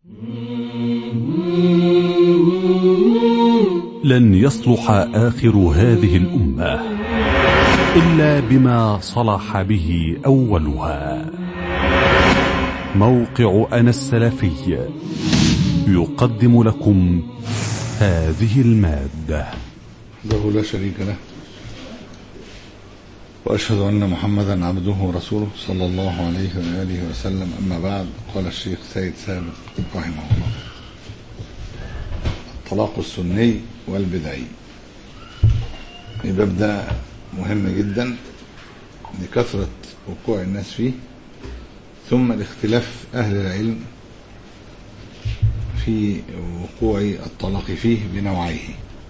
لن يصلح آخر هذه الأمة إلا بما صلح به أولها موقع أنا السلفي يقدم لكم هذه المادة وحده لا شريك له وأشهد أن محمدا عبده ورسوله صلى الله عليه وآله وسلم أما بعد قال الشيخ سيد سابق رحمه الله الطلاق السني والبدعي الباب ده مهم جدا لكثرة وقوع الناس فيه ثم لاختلاف أهل العلم في وقوع الطلاق فيه بنوعيه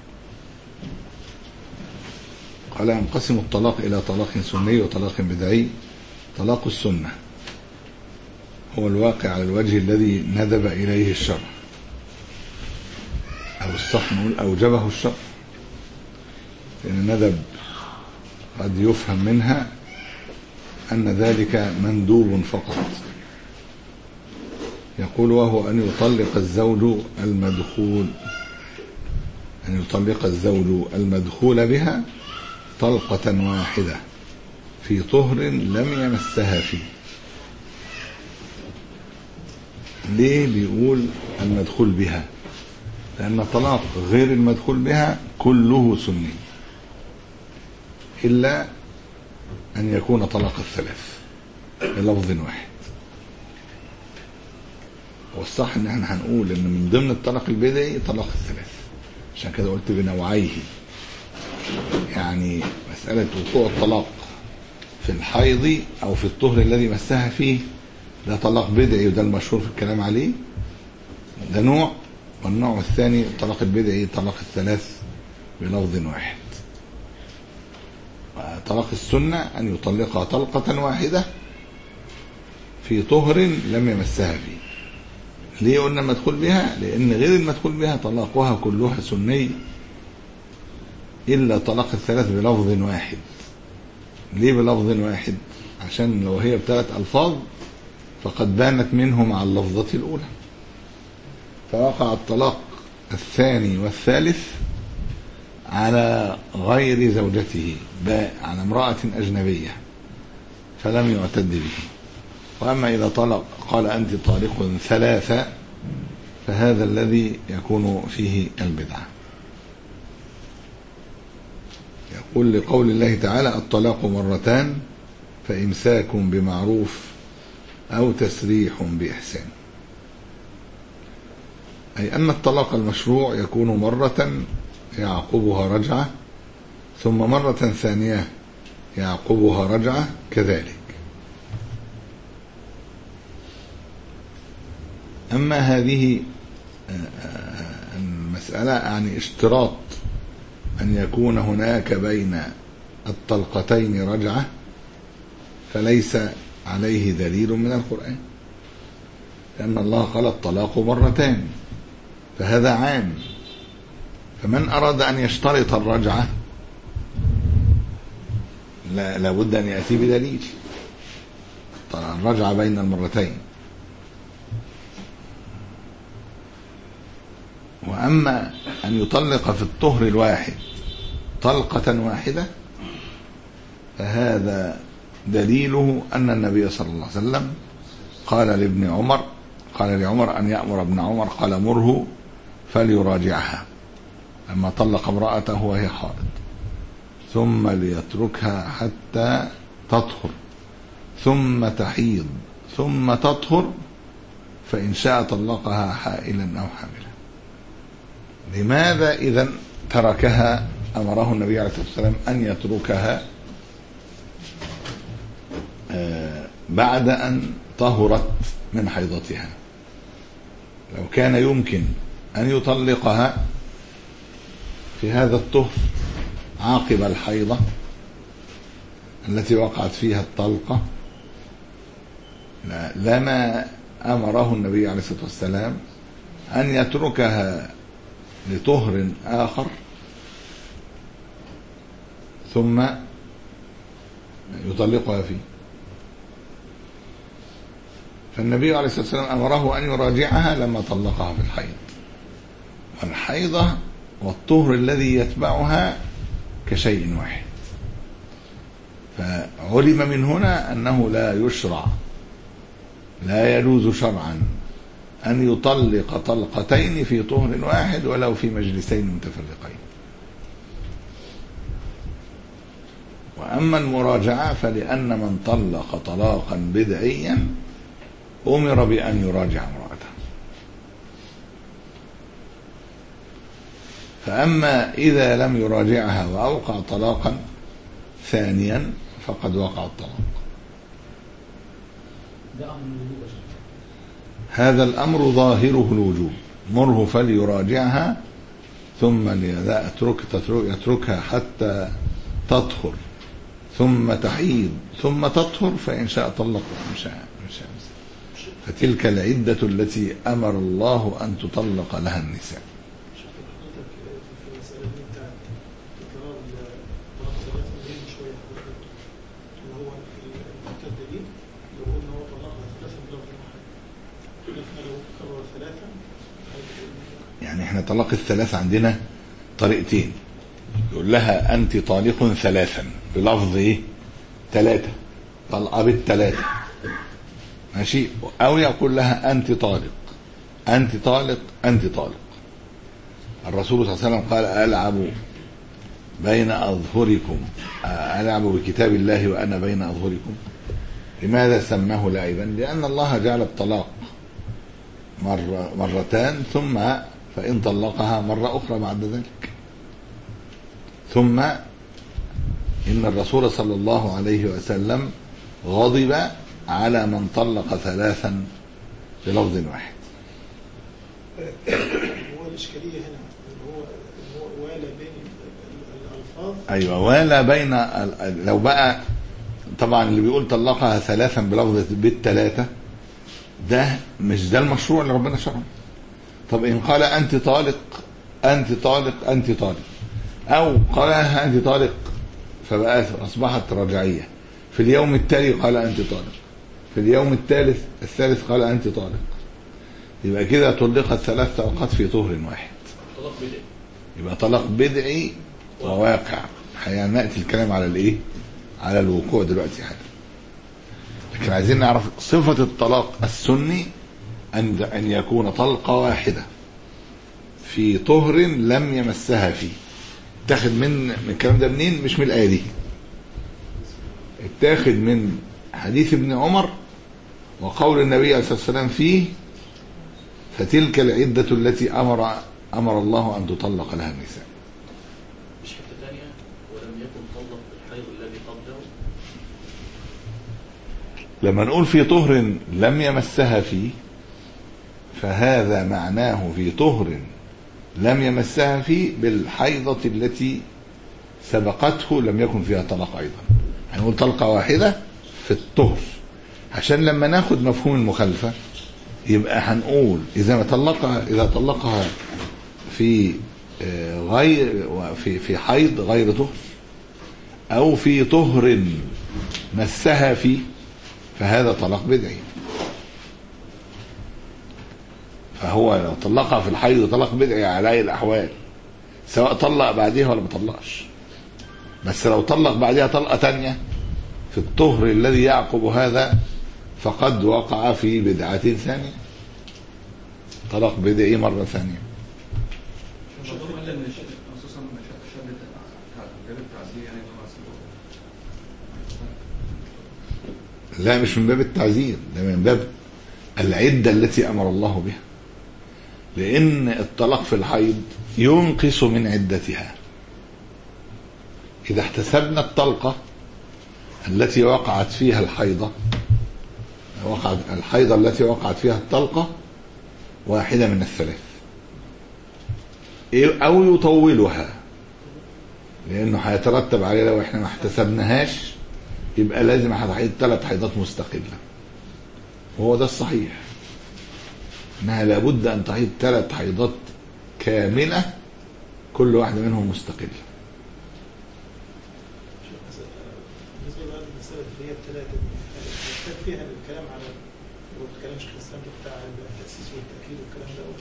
قال ينقسم الطلاق إلى طلاق سني وطلاق بدعي طلاق السنة هو الواقع على الوجه الذي ندب إليه الشرع أو الصح نقول أوجبه الشرع لأن الندب قد يفهم منها أن ذلك مندوب فقط يقول وهو أن يطلق الزوج المدخول أن يطلق الزوج المدخول بها طلقة واحدة في طهر لم يمسها فيه ليه بيقول المدخول بها لأن طلاق غير المدخول بها كله سني إلا أن يكون طلاق الثلاث بلفظ واحد والصح ان احنا هنقول ان من ضمن الطلاق البدعي طلاق الثلاث عشان كده قلت بنوعيه يعني مسألة وقوع الطلاق في الحيض أو في الطهر الذي مسها فيه ده طلاق بدعي وده المشهور في الكلام عليه ده نوع والنوع الثاني الطلاق البدعي طلاق الثلاث بلفظ واحد طلاق السنة أن يطلقها طلقة واحدة في طهر لم يمسها فيه ليه قلنا مدخول بها لأن غير المدخول بها طلاقها كلها سني إلا طلاق الثلاث بلفظ واحد ليه بلفظ واحد عشان لو هي بثلاث ألفاظ فقد بانت منه مع اللفظة الأولى فوقع الطلاق الثاني والثالث على غير زوجته على امرأة أجنبية فلم يعتد به وأما إذا طلق قال أنت طالق ثلاثة فهذا الذي يكون فيه البدعة يقول لقول الله تعالى الطلاق مرتان فإمساك بمعروف أو تسريح بإحسان أي أن الطلاق المشروع يكون مرة يعقبها رجعة ثم مرة ثانية يعقبها رجعة كذلك أما هذه المسألة يعني اشتراط أن يكون هناك بين الطلقتين رجعة فليس عليه دليل من القرآن لأن الله قال الطلاق مرتان فهذا عام فمن أراد أن يشترط الرجعة لا لابد أن يأتي بدليل الرجعة بين المرتين وأما أن يطلق في الطهر الواحد طلقة واحدة فهذا دليله أن النبي صلى الله عليه وسلم قال لابن عمر قال لعمر أن يأمر ابن عمر قال مره فليراجعها لما طلق امرأته وهي حائض ثم ليتركها حتى تطهر ثم تحيض ثم تطهر فإن شاء طلقها حائلا أو حاملا لماذا إذا تركها أمره النبي عليه الصلاة والسلام أن يتركها بعد أن طهرت من حيضتها لو كان يمكن أن يطلقها في هذا الطهر عاقب الحيضة التي وقعت فيها الطلقة لما أمره النبي عليه الصلاة والسلام أن يتركها لطهر آخر ثم يطلقها فيه فالنبي عليه الصلاة والسلام أمره أن يراجعها لما طلقها في الحيض والحيضة والطهر الذي يتبعها كشيء واحد فعلم من هنا أنه لا يشرع لا يجوز شرعا أن يطلق طلقتين في طهر واحد ولو في مجلسين متفرقين وأما المراجعة فلأن من طلق طلاقا بدعيا أمر بأن يراجع امرأته فأما إذا لم يراجعها وأوقع طلاقا ثانيا فقد وقع الطلاق ده امر الوضوء يا شيخ. هذا الأمر ظاهره الوجوب مره فليراجعها ثم لا أترك تترك يتركها حتى تطهر ثم تحيض ثم تطهر فإن شاء طلق وإن شاء إن شاء فتلك العدة التي أمر الله أن تطلق لها النساء شفت حضرتك في المسألة دي بتاعت تكرار طلاق ثلاثة مهم شوية حضرتك اللي هو المعتد دي لو قلنا هو طلقها ثلاثة بلفظ واحد يقول لك لو كرر ثلاثة هيبقى يعني احنا طلاق الثلاث عندنا طريقتين يقول لها أنت طالق ثلاثا بلفظ ايه ثلاثة طلقة بالثلاثة ماشي أو يقول لها أنت طالق أنت طالق أنت طالق الرسول صلى الله عليه وسلم قال ألعب بين أظهركم ألعب بكتاب الله وأنا بين أظهركم لماذا سماه لعبا لأن الله جعل الطلاق مرة مرتان ثم فإن طلقها مرة أخرى بعد ذلك ثم إن الرسول صلى الله عليه وسلم غضب على من طلق ثلاثا بلفظ واحد هو الإشكالية هنا اللي هو اللي هو والى بين ال- ال- الألفاظ أيوة ولا بين ال- لو بقى طبعا اللي بيقول طلقها ثلاثا بلفظ بالثلاثة ده مش ده المشروع اللي ربنا شرعه طب إن قال أنت طالق أنت طالق أنت طالق أو قال لها أنت طالق فبقى أصبحت رجعية في اليوم التالي قال أنت طالق في اليوم الثالث الثالث قال أنت طالق يبقى كده طلقت ثلاث طلقات في طهر واحد طلاق بدعي يبقى طلاق بدعي وواقع هنأتي الكلام على الايه على الوقوع دلوقتي حالا لكن عايزين نعرف صفة الطلاق السني أن أن يكون طلقة واحدة في طهر لم يمسها فيه اتاخد من من الكلام ده منين مش من الآية دي اتاخد من حديث ابن عمر وقول النبي عليه الصلاة والسلام فيه فتلك العدة التي أمر أمر الله أن تطلق لها النساء مش حته ثانيه ولم يكن طلق الحيض الذي قبله لما نقول في طهر لم يمسها فيه فهذا معناه في طهر لم يمسها فيه بالحيضة التي سبقته لم يكن فيها طلاق أيضا هنقول طلقة واحدة في الطهر عشان لما ناخد مفهوم المخالفة يبقى هنقول إذا ما طلقها إذا طلقها في آه، غير في في حيض غير طهر أو في طهر مسها فيه فهذا طلاق بدعي فهو لو طلقها في الحيض طلاق بدعي على اي الاحوال سواء طلق بعديها ولا ما طلقش بس لو طلق بعدها طلقه تانية في الطهر الذي يعقب هذا فقد وقع في بدعة ثانية طلاق بدعي مرة ثانية الموضوع الا ان الشيء خصوصا ان شدة جانب التعزية يعني إن هو لا مش من باب التعزير ده من باب العدة التي أمر الله بها لأن الطلاق في الحيض ينقص من عدتها إذا احتسبنا الطلقة التي وقعت فيها الحيضة وقعت الحيضة التي وقعت فيها الطلقة واحدة من الثلاث إيه- أو يطولها لأنه هيترتب عليه لو احنا ما احتسبناهاش يبقى لازم هتحيض ثلاث حيضات مستقلة وهو ده الصحيح انها لابد ان تحيض ثلاث حيضات كاملة كل واحدة منهم مستقلة بالنسبة بقى للمسألة اللي هي الثلاثة دي محتاج فيها الكلام على ما بتتكلمش في الاسلام بتاع التاسيس والتاكيد والكلام ده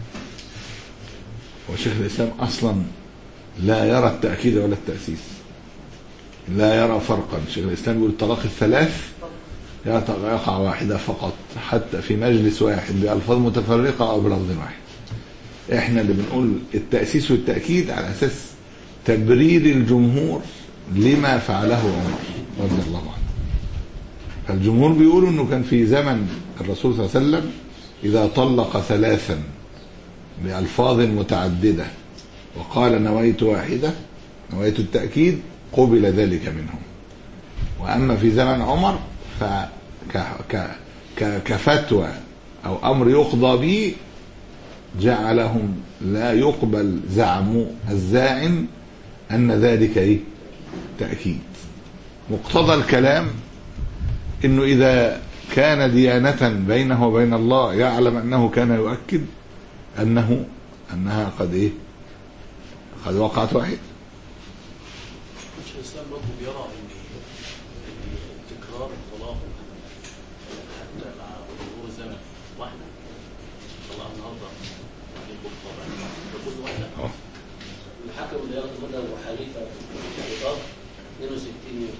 وشيخ الإسلام أصلا لا يرى التأكيد ولا التأسيس لا يرى فرقا شيخ الإسلام يقول الطلاق الثلاث يقع واحدة فقط حتى في مجلس واحد بألفاظ متفرقة أو بلفظ واحد احنا اللي بنقول التأسيس والتأكيد على أساس تبرير الجمهور لما فعله عمر رضي الله عنه فالجمهور بيقولوا انه كان في زمن الرسول صلى الله عليه وسلم اذا طلق ثلاثا بألفاظ متعددة وقال نويت واحدة نويت التأكيد قبل ذلك منهم وأما في زمن عمر ف ك... ك... ك... كفتوى أو أمر يقضى به جعلهم لا يقبل زعم الزاعم أن ذلك إيه؟ تأكيد مقتضى الكلام انه اذا كان ديانة بينه وبين الله يعلم انه كان يؤكد انه انها قد ايه قد وقعت واحد شيخ الاسلام برضه بيرى ان ان تكرار الطلاق حتى مع مرور الزمن واحده طلع النهارده بعدين بكره بعدين ده كل واحده أهو. الحكم اللي ياخد مدى ابو حنيفه في الخطاب 62 يوم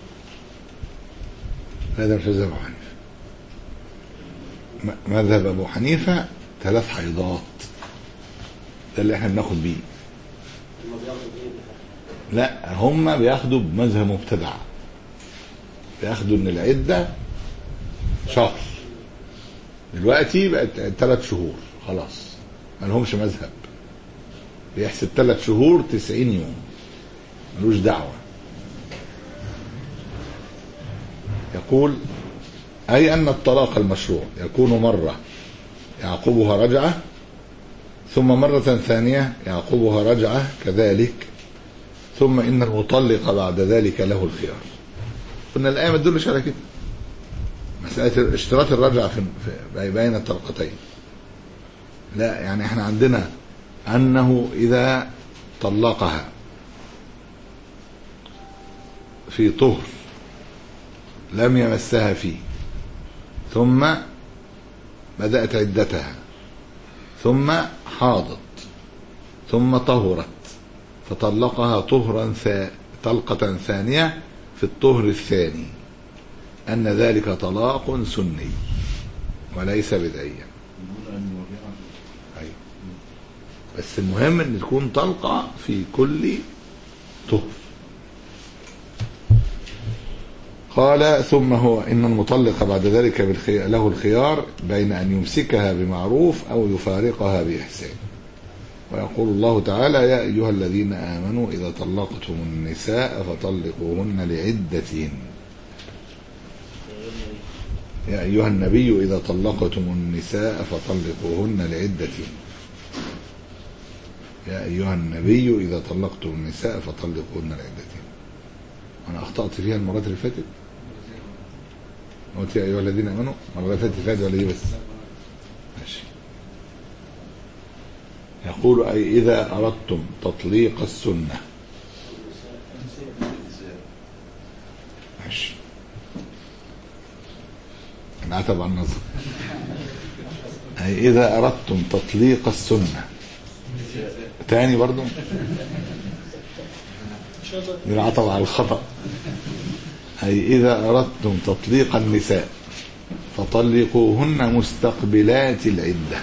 هذا مش مذهب ابو حنيفه م- مذهب ابو حنيفه ثلاث حيضات ده اللي احنا بناخد بيه هم بياخدوا ايه لا هم بياخدوا بمذهب مبتدع بياخدوا ان العده شهر دلوقتي بقت ثلاث شهور خلاص ما لهمش مذهب بيحسب ثلاث شهور 90 يوم ملوش دعوه يقول اي ان الطلاق المشروع يكون مره يعقبها رجعه ثم مره ثانيه يعقبها رجعه كذلك ثم ان المطلق بعد ذلك له الخيار قلنا الايه ما تدلش على كده مساله اشتراط الرجعه في في- بين الطلقتين لا يعني احنا عندنا انه اذا طلقها في طهر لم يمسها فيه ثم بدأت عدتها ثم حاضت ثم طهرت فطلقها طهرا ثا طلقة ثانية في الطهر الثاني أن ذلك طلاق سني وليس بدعيا أيوة. بس المهم أن تكون طلقة في كل طهر قال ثم هو إن المطلق بعد ذلك بالخي... له الخيار بين أن يمسكها بمعروف أو يفارقها بإحسان ويقول الله تعالى يا أيها الذين آمنوا إذا طلقتم النساء فطلقوهن لعدتهن يا أيها النبي إذا طلقتم النساء فطلقوهن لعدتهن يا أيها النبي إذا طلقتم النساء فطلقوهن لعدتهن أنا أخطأت فيها المرات اللي فاتت قلت يا أيها الذين آمنوا المرة اللي فاتت فاتت ولا دي بس ماشي يقول أي إذا أردتم تطليق السنة ماشي انعتب عن النظر أي إذا أردتم تطليق السنة تاني برضو ان شاء الله ينعطف على الخطأ أي إذا أردتم تطليق النساء فطلقوهن مستقبلات العدة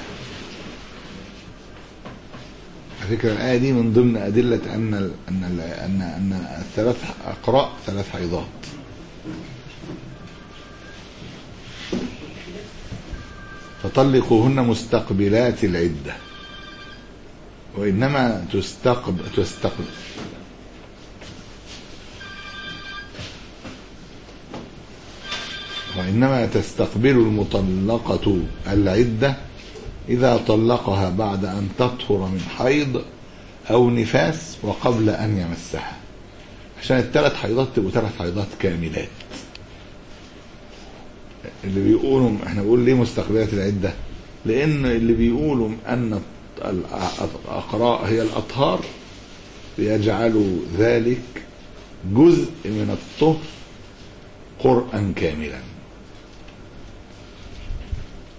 على فكرة الآية دي من ضمن أدلة أن ال أن ال أن أن الثلاث أقراء ثلاث حيضات فطلقوهن مستقبلات العدة وإنما تستقبل تستقبل وإنما تستقبل المطلقة العدة إذا طلقها بعد أن تطهر من حيض أو نفاس وقبل أن يمسها عشان الثلاث حيضات تبقوا ثلاث حيضات كاملات اللي بيقولوا احنا بنقول ليه مستقبلات العدة لأن اللي بيقولوا أن الأقراء هي الأطهار بيجعلوا ذلك جزء من الطهر قرآن كاملا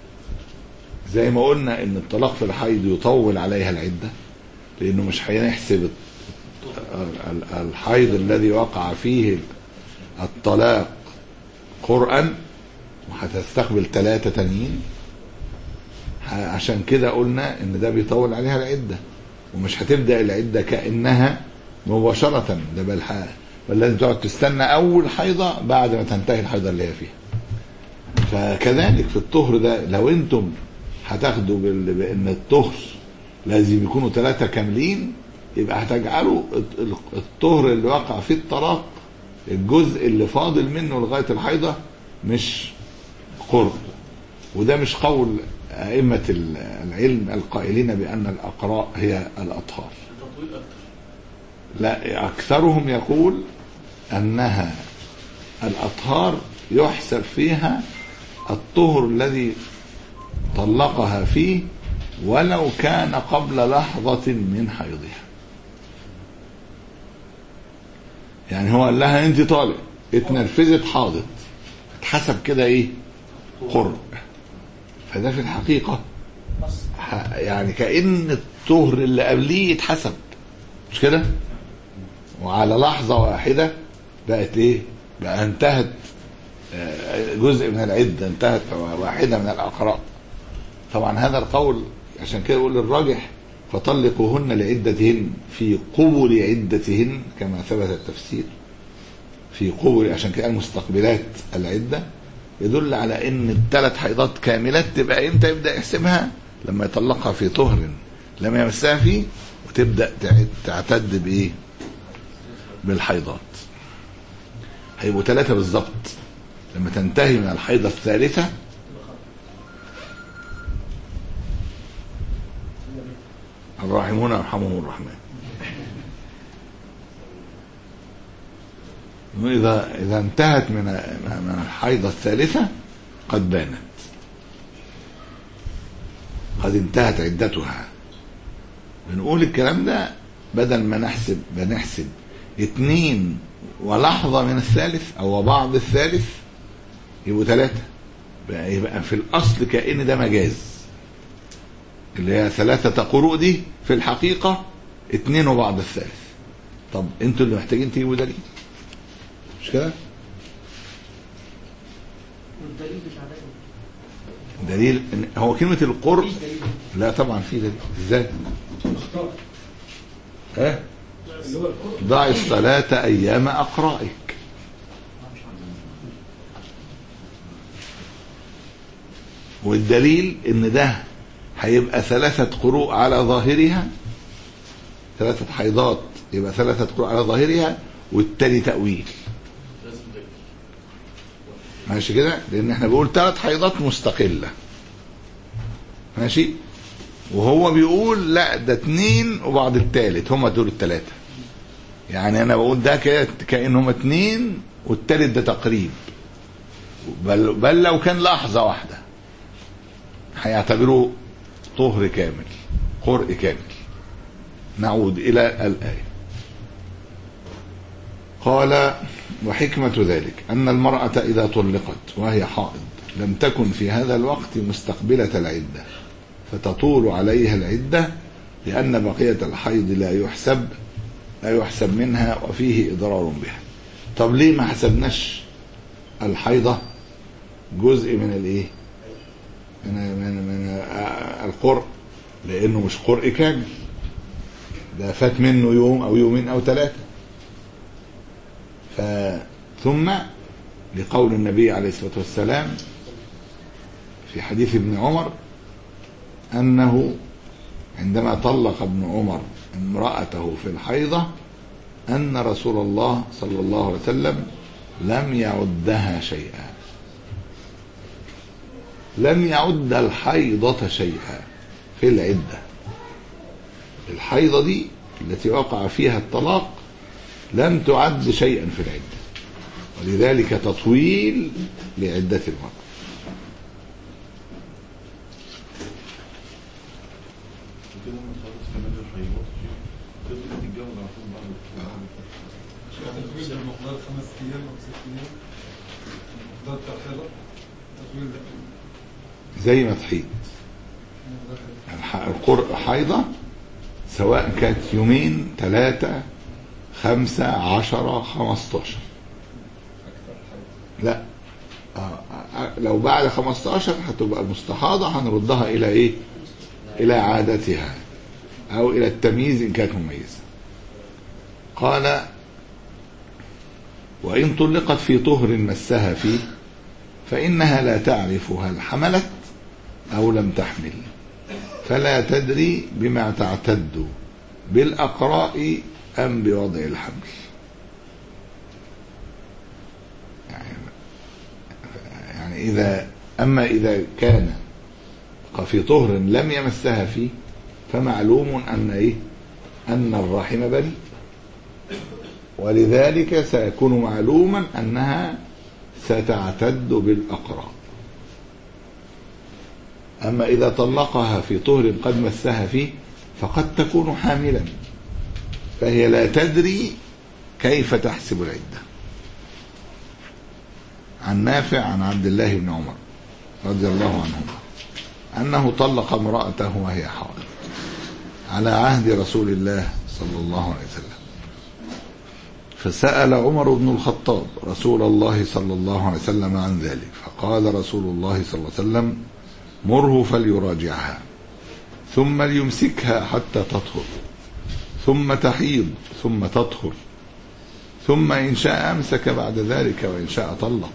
زي ما قلنا ان الطلاق في الحيض يطول عليها العده لانه مش هيحسب ال- ال- الحيض الذي وقع فيه الطلاق قرآن وهتستقبل ثلاثة تانيين ه- عشان كده قلنا ان ده بيطول عليها العدة ومش هتبدأ العدة كأنها مباشرة ده بل ح- بل لازم تقعد تستنى أول حيضة بعد ما تنتهي الحيضة اللي هي فيها فكذلك في الطهر ده لو انتم هتاخدوا بال- بان الطهر لازم يكونوا ثلاثة كاملين يبقى هتجعلوا الط- ال- الطهر اللي وقع فيه الطلاق الجزء اللي فاضل منه لغاية الحيضة مش قرب وده مش قول أئمة ال- العلم القائلين بأن الأقراء هي الأطهار تطويل اكتر لا أكثرهم يقول أنها الأطهار يحسب فيها الطهر الذي طلقها فيه ولو كان قبل لحظة من حيضها يعني هو قال لها انت طالق اتنرفزت حاضت اتحسب كده ايه قرب فده في الحقيقة ح- يعني كأن الطهر اللي قبليه اتحسب مش كده وعلى لحظة واحدة بقت ايه بقى انتهت آه، جزء من العدة انتهت واحدة من الأقراء طبعا هذا القول عشان كده يقول الراجح فطلقوهن لعدتهن في قبل عدتهن كما ثبت التفسير في قبل عشان كده المستقبلات العدة يدل على ان الثلاث حيضات كاملات تبقى امتى يبدا يحسبها لما يطلقها في طهر لم يمسها فيه وتبدا تعد- تعتد بايه بالحيضات هيبقوا ثلاثة بالظبط لما تنتهي من الحيضة الثالثة الراحمون يرحمهم الرحمن وإذا إذا انتهت من من الحيضة الثالثة قد بانت قد انتهت عدتها بنقول الكلام ده بدل ما نحسب بنحسب اتنين ولحظة من الثالث أو بعض الثالث يبقوا ثلاثة بقى يبقى في الأصل كأن ده مجاز اللي هي ثلاثة قروء دي في الحقيقة اتنين وبعض الثالث طب انتوا اللي محتاجين تجيبوا دليل مش كده؟ والدليل بتاع ده دليل إن هو كلمة القرء مفيش دليل لا طبعا في دليل ازاي؟ اختار ها؟ اللي هو القرآن ضع الصلاة أيام أقرائك والدليل ان ده هيبقى ثلاثة قروء على ظاهرها ثلاثة حيضات يبقى ثلاثة قروء على ظاهرها والتالي تأويل لازم دليل ماشي كده لان احنا بنقول ثلاث حيضات مستقلة ماشي وهو بيقول لا ده اتنين وبعد التالت هما دول التلاتة يعني انا بقول ده كده كأن هما اتنين والتالت ده تقريب بل, بل لو كان لحظة واحدة هيعتبروه طهر كامل قرء كامل نعود إلى الآية قال وحكمة ذلك أن المرأة إذا طلقت وهي حائض لم تكن في هذا الوقت مستقبلة العدة فتطول عليها العدة لأن بقية الحيض لا يحسب لا يحسب منها وفيه إضرار بها طب ليه ما حسبناش الحيضة جزء من الايه من من من القرء لانه مش قرء كامل ده فات منه يوم او يومين او ثلاثه ف ثم لقول النبي عليه الصلاه والسلام في حديث ابن عمر انه عندما طلق ابن عمر امراته في الحيضه ان رسول الله صلى الله عليه وسلم لم يعدها شيئا لم يعد الحيضة شيئا في العدة الحيضة دي التي وقع فيها الطلاق لم تعد شيئا في العدة ولذلك تطويل لعدة المرأة كده لما خلص كمان الحيوانات تبدأ تتجوز على طول بعد تطويل المقدار خمس ايام او ست ايام المقدار بتاع الحيضة تطويل ده زي ما تحيض الح- القر- الحيضة سواء كانت يومين ثلاثة خمسة عشرة خمستاشر لا آه، آه، لو بعد 15 هتبقى المستحاضة هنردها إلى إيه؟ إلى عادتها أو إلى التمييز إن كانت مميزة. قال: وإن طلقت في طهر مسها فيه فإنها لا تعرف هل حملت أو لم تحمل فلا تدري بما تعتد بالأقراء أم بوضع الحمل. يعني إذا أما إذا كان في طهر لم يمسها فيه فمعلوم أن إيه؟ أن الرحم بريء ولذلك سيكون معلوما أنها ستعتد بالأقراء أما إذا طلقها في طهر قد مسها فيه فقد تكون حاملا فهي لا تدري كيف تحسب العده عن نافع عن عبد الله بن عمر رضي الله عنهما أنه طلق امرأته وهي حائض على عهد رسول الله صلى الله عليه وسلم فسأل عمر بن الخطاب رسول الله صلى الله عليه وسلم عن ذلك فقال رسول الله صلى الله عليه وسلم مره فليراجعها ثم ليمسكها حتى تطهر ثم تحيض ثم تطهر ثم إن شاء أمسك بعد ذلك وإن شاء طلق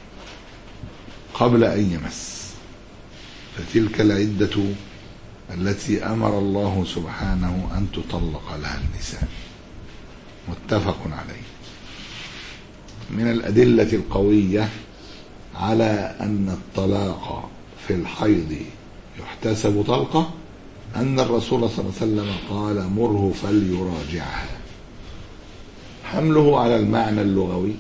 قبل أن يمس فتلك العدة التي أمر الله سبحانه أن تطلق لها النساء متفق عليه من الأدلة القوية على أن الطلاق في الحيض يحتسب طلقة أن الرسول صلى الله عليه وسلم قال مره فليراجعها حمله على المعنى اللغوي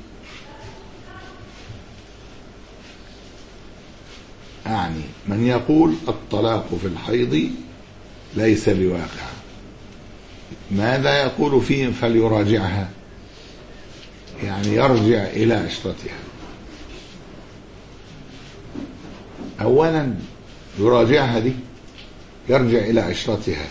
أعني من يقول الطلاق في الحيض ليس بواقع ماذا يقول فيه فليراجعها يعني يرجع إلى عشرتها أولا يراجعها دي يرجع إلى عشرتها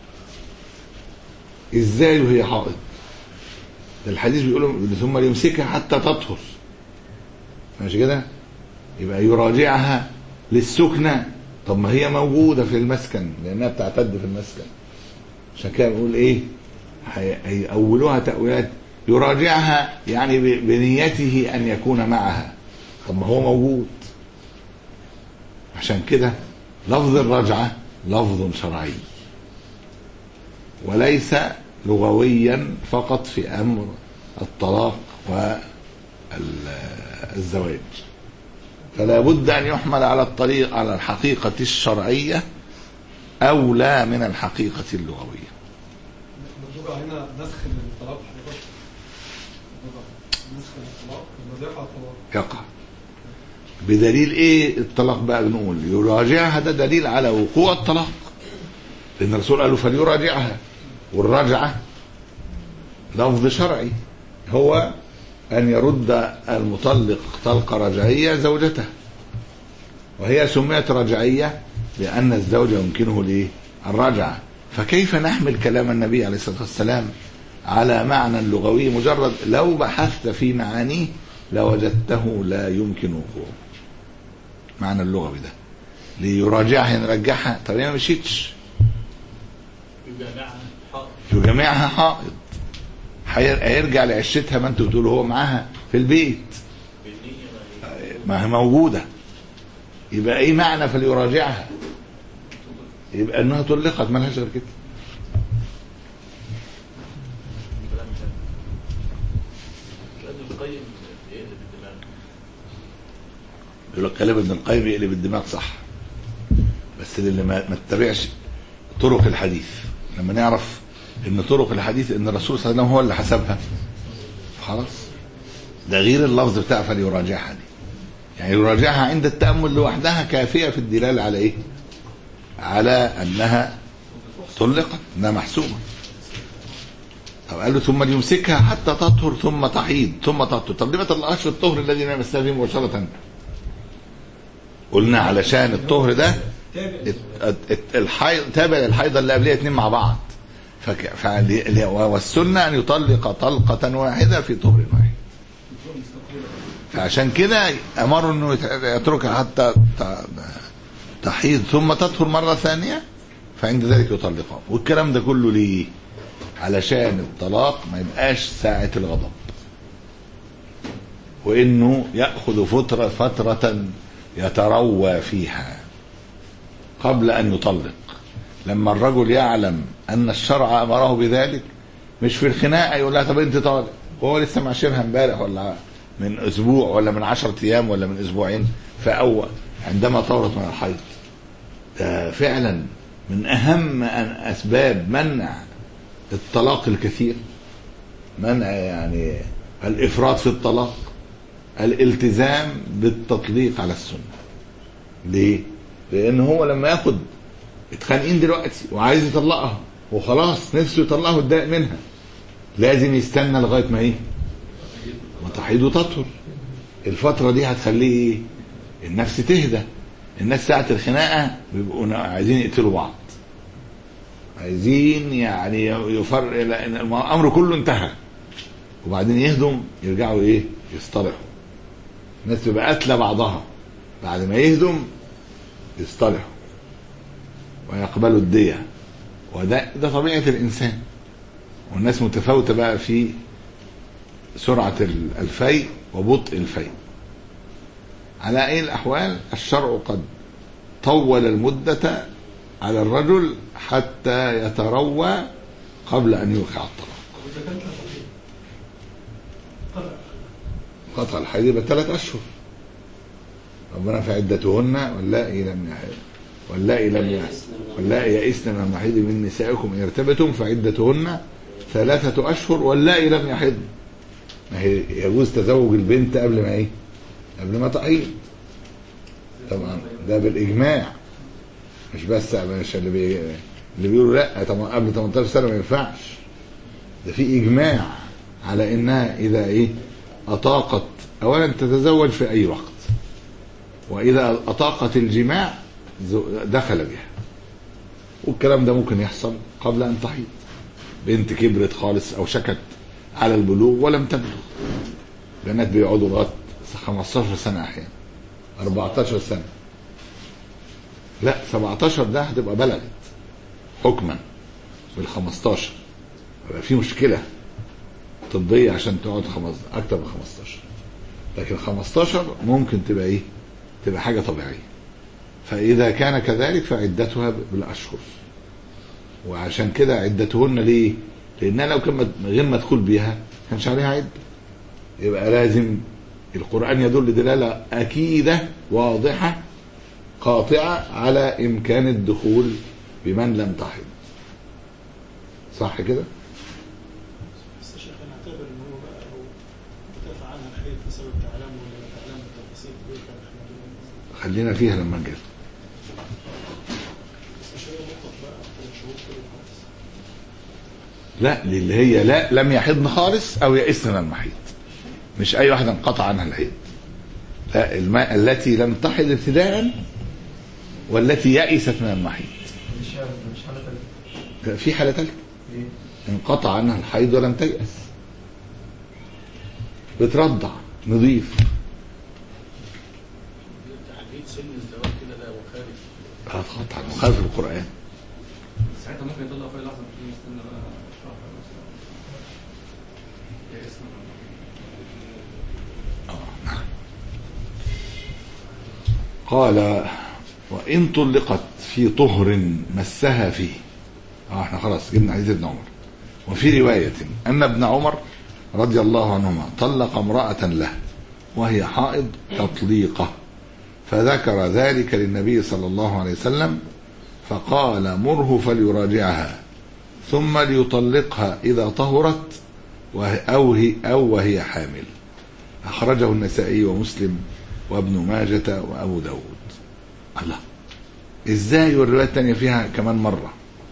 إزاي وهي حائض الحديث بيقول ثم ليمسكها حتى تطهر ماشي كده يبقى يراجعها للسكنة طب ما هي موجودة في المسكن لأنها بتعتد في المسكن عشان كده بنقول إيه هي- هيأولوها تأويلات يراجعها يعني ب- بنيته أن يكون معها طب ما هو موجود عشان كده لفظ الرجعة لفظ شرعي وليس لغويا فقط في أمر الطلاق والزواج فلا بد أن يحمل على الطريق على الحقيقة الشرعية أولى من الحقيقة اللغوية مكتوب هنا نسخ للطلاق حضرتك نسخ للطلاق لما يقع الطلاق يقع بدليل ايه الطلاق بقى بنقول يراجعها ده دليل على وقوع الطلاق لان الرسول قال له فليراجعها والرجعه لفظ شرعي هو ان يرد المطلق طلقه رجعيه زوجته وهي سميت رجعيه لان الزوج يمكنه الايه الرجعه فكيف نحمل كلام النبي عليه الصلاه والسلام على معنى لغوي مجرد لو بحثت في معانيه لوجدته لا يمكن وقوعه معنى اللغوي ده ليراجعها نرجعها طب هي ما مشيتش يجامعها حائط يجامعها حائض هير- هيرجع لعشتها ما انتوا بتقولوا هو معاها في البيت بالنية ما هي ما هي موجودة يبقى ايه معنى فليراجعها يبقى انها طلقت مالهاش غير كده كلام كده ابن القيم بيقلب الدماغ يقول لك كلام ابن القيم يقلب الدماغ صح بس اللي ما ما اتبعش طرق الحديث لما نعرف ان طرق الحديث ان الرسول صلى الله عليه وسلم هو اللي حسبها خلاص ده غير اللفظ بتاع فليراجعها دي يعني يراجعها عند التأمل لوحدها كافية في الدلالة على ايه على انها طلقت انها محسوبة طب قال له ثم ليمسكها حتى تطهر ثم تحيض ثم تطهر طب ليه ما طلقهاش في الطهر الذي لا يمسها فيه مباشرة قلنا علشان الطهر ده الت- الت- الحيض تابع للحيضة اللي قبلها اتنين مع بعض فك... فل... والسنة أن يطلق طلقة واحدة في طهر واحد فعشان كده أمر أنه يت- يتركها حتى ت- تحيض ثم تطهر مرة ثانية فعند ذلك يطلقها والكلام ده كله ليه علشان الطلاق ما يبقاش ساعة الغضب وانه ياخذ فتره فتره يتروى فيها قبل ان يطلق لما الرجل يعلم ان الشرع امره بذلك مش في الخناقه يقول لها طب انت طالق وهو لسه معاشرها امبارح ولا من اسبوع ولا من عشرة ايام ولا من اسبوعين فاول عندما طهرت من الحيض ده فعلا من اهم أن- اسباب منع الطلاق الكثير منع يعني الافراط في الطلاق الالتزام بالتطليق على السنه ليه لان هو لما ياخد اتخانقين دلوقتي وعايز يطلقها وخلاص نفسه يطلقها ويتضايق منها لازم يستنى لغايه ما ايه ما تحيض وتطهر الفتره دي هتخليه ايه النفس تهدى الناس ساعه الخناقه بيبقوا عايزين يقتلوا بعض عايزين يعني يفر لان الامر كله انتهى وبعدين يهدم يرجعوا ايه يصطلحوا الناس تبقى قاتله بعضها بعد ما يهدم يصطلحوا ويقبلوا الدية وده ده طبيعة الإنسان والناس متفاوتة بقى في سرعة الفيء وبطء الفيء على أي الأحوال الشرع قد طول المدة على الرجل حتى يتروى قبل أن يوقع الطلاق وإذا كانت لا تحيض قطع قطع الحيض يبقى ثلاث أشهر ربنا في عدتهن واللائي لم يحض واللائي لم يحض واللائي يئسن من المحيض من نسائكم إن ارتبتم فعدتهن ثلاثة أشهر واللائي لم يحض ما هي يجوز تزوج البنت قبل ما إيه؟ قبل ما تحيض طبعا ده بالإجماع مش بس مش اللي بي... اللي بيقولوا لا طبعا قبل 18 سنة ما ينفعش ده في إجماع على إنها إذا إيه أطاقت أولا تتزوج في أي وقت وإذا أطاقت الجماع ز- دخل بها والكلام ده ممكن يحصل قبل أن تحيض بنت كبرت خالص أو شكت على البلوغ ولم تبلغ بنات بيقعدوا لغاية 15 سنة أحيانا 14 سنة لا 17 ده هتبقى بلغت حكما بال 15 يبقى في مشكلة طبية عشان تقعد خمس أكتر من 15 لكن 15 ممكن تبقى إيه؟ تبقى حاجة طبيعية فإذا كان كذلك فعدتها بالأشهر وعشان كده عدتهن ليه؟ لأنها لو كان مد- غير مدخول بيها كانش عليها عدة يبقى لازم القرآن يدل دلالة أكيدة واضحة قاطعة على إمكان الدخول بمن لم تحض صح كده؟ بس يا شيخ انا اعتبر ان هو بقى لو ارتفع عنها الحيض بسبب تعلم ولا لا تعلم بالتفاصيل دي كان احنا خلينا فيها لما نجي بس مش هي مطلق بقى ثلاث شهور كده خالص لا دي اللي هي لا لم يحضن خالص او يئسن من المحيض مش اي واحده انقطع عنها الحيض لا الماء التي لم تحض ابتداء والتي يئست من المحيض مش مش حالة تالتة. في حاله ثالثه ايه؟ انقطع عنها الحيض ولم تيأس بترضع نظيف تحديد سن الزواج كده ده مخالف هتقطع مخالف القران ساعتها ممكن يطلع في أي لحظة مش نستنى بقى شهر مثلا يا اسمه قال وإن طلقت في طهر مسها فيه اه احنا خلاص جبنا حديث ابن عمر وفي رواية أن ابن عمر رضي الله عنهما طلق امرأة له وهي حائض تطليقة فذكر ذلك للنبي صلى الله عليه وسلم فقال مره فليراجعها ثم ليطلقها إذا طهرت وه- أو هي, أو وهي حامل أخرجه النسائي ومسلم وابن ماجة وأبو داود الله إزاي والرواية الثانية فيها كمان مرة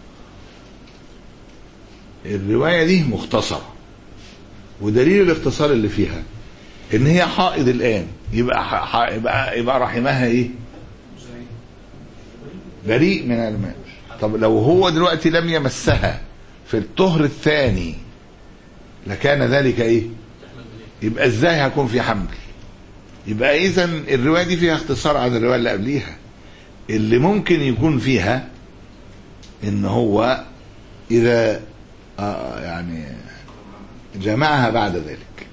الرواية دي مختصرة ودليل الاختصار اللي فيها ان هي حائض الان يبقى ح... ح... يبقى يبقى رحمها ايه بريء من الماء طب لو هو دلوقتي لم يمسها في الطهر الثاني لكان ذلك ايه يبقى ازاي هيكون في حمل يبقى اذا الروايه دي فيها اختصار عن الروايه اللي قبليها اللي ممكن يكون فيها ان هو اذا آه يعني جمعها بعد ذلك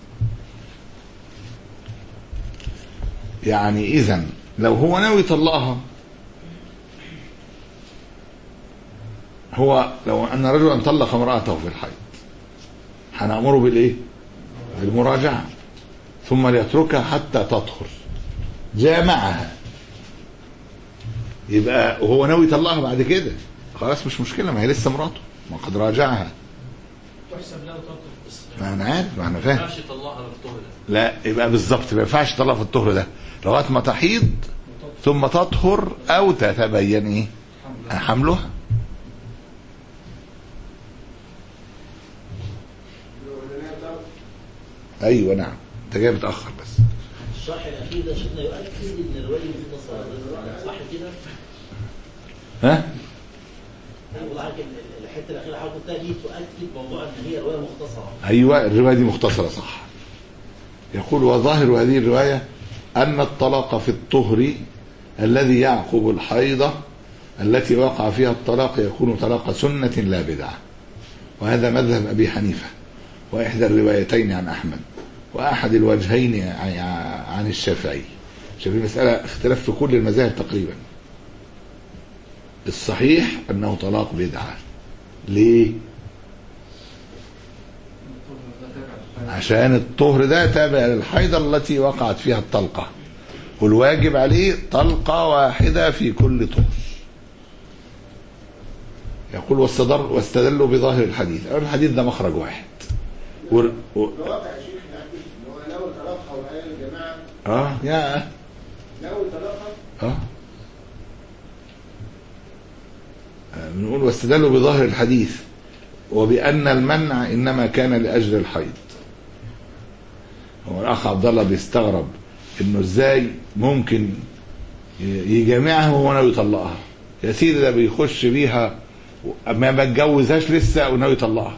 يعني اذا لو هو ناوي يطلقها هو لو ان رجلا طلق امراته في الحيض هنامره بالايه بالمراجعه ثم ليتركها حتى تطهر جامعها يبقى وهو ناوي يطلقها بعد كده خلاص مش مشكله ما هي لسه مراته ما قد راجعها تحسب له تطلق بس ما انا عارف ما انا ما فاهم ينفعش يطلعها من الطهر ده لا يبقى بالظبط ما ينفعش تطلق في الطهر ده لغايه ما تحيض ثم تطهر او تتبين ايه حملها ايوه نعم انت جاي متاخر بس الشرح الاخير ده شفنا يؤكد ان الروايه دي مختصره صح كده؟ ها والله حضرتك ال- الحته الاخيره حضرتك قلتها دي تؤكد موضوع ان هي روايه مختصره ايوه الروايه دي مختصره صح يقول وظاهر هذه الروايه ان الطلاق في الطهر الذي يعقب الحيضه التي وقع فيها الطلاق يكون طلاق سنه لا بدعه وهذا مذهب ابي حنيفه واحدى الروايتين عن احمد واحد الوجهين عن- عن الشافعي شوف المساله اختلاف في كل المذاهب تقريبا الصحيح انه طلاق بدعه ليه عشان الطهر ده تابع للحيضة التي وقعت فيها الطلقة والواجب عليه طلقة واحدة في كل طهر يقول واستدر واستدلوا بظاهر الحديث أول الحديث ده مخرج واحد و... و... الواقع يا شيخ الحديث ان هو ناوي طلاقها وقال يا جماعه اه يا ناوي طلاقها اه آه، بنقول واستدلوا بظاهر الحديث وبأن المنع إنما كان لأجل الحيض هو الأخ عبد الله بيستغرب إنه إزاي ممكن ي- يجامعها وهو ناوي يطلقها يا سيدي ده بيخش بيها و- ما بتجوزهاش لسه وناوي يطلقها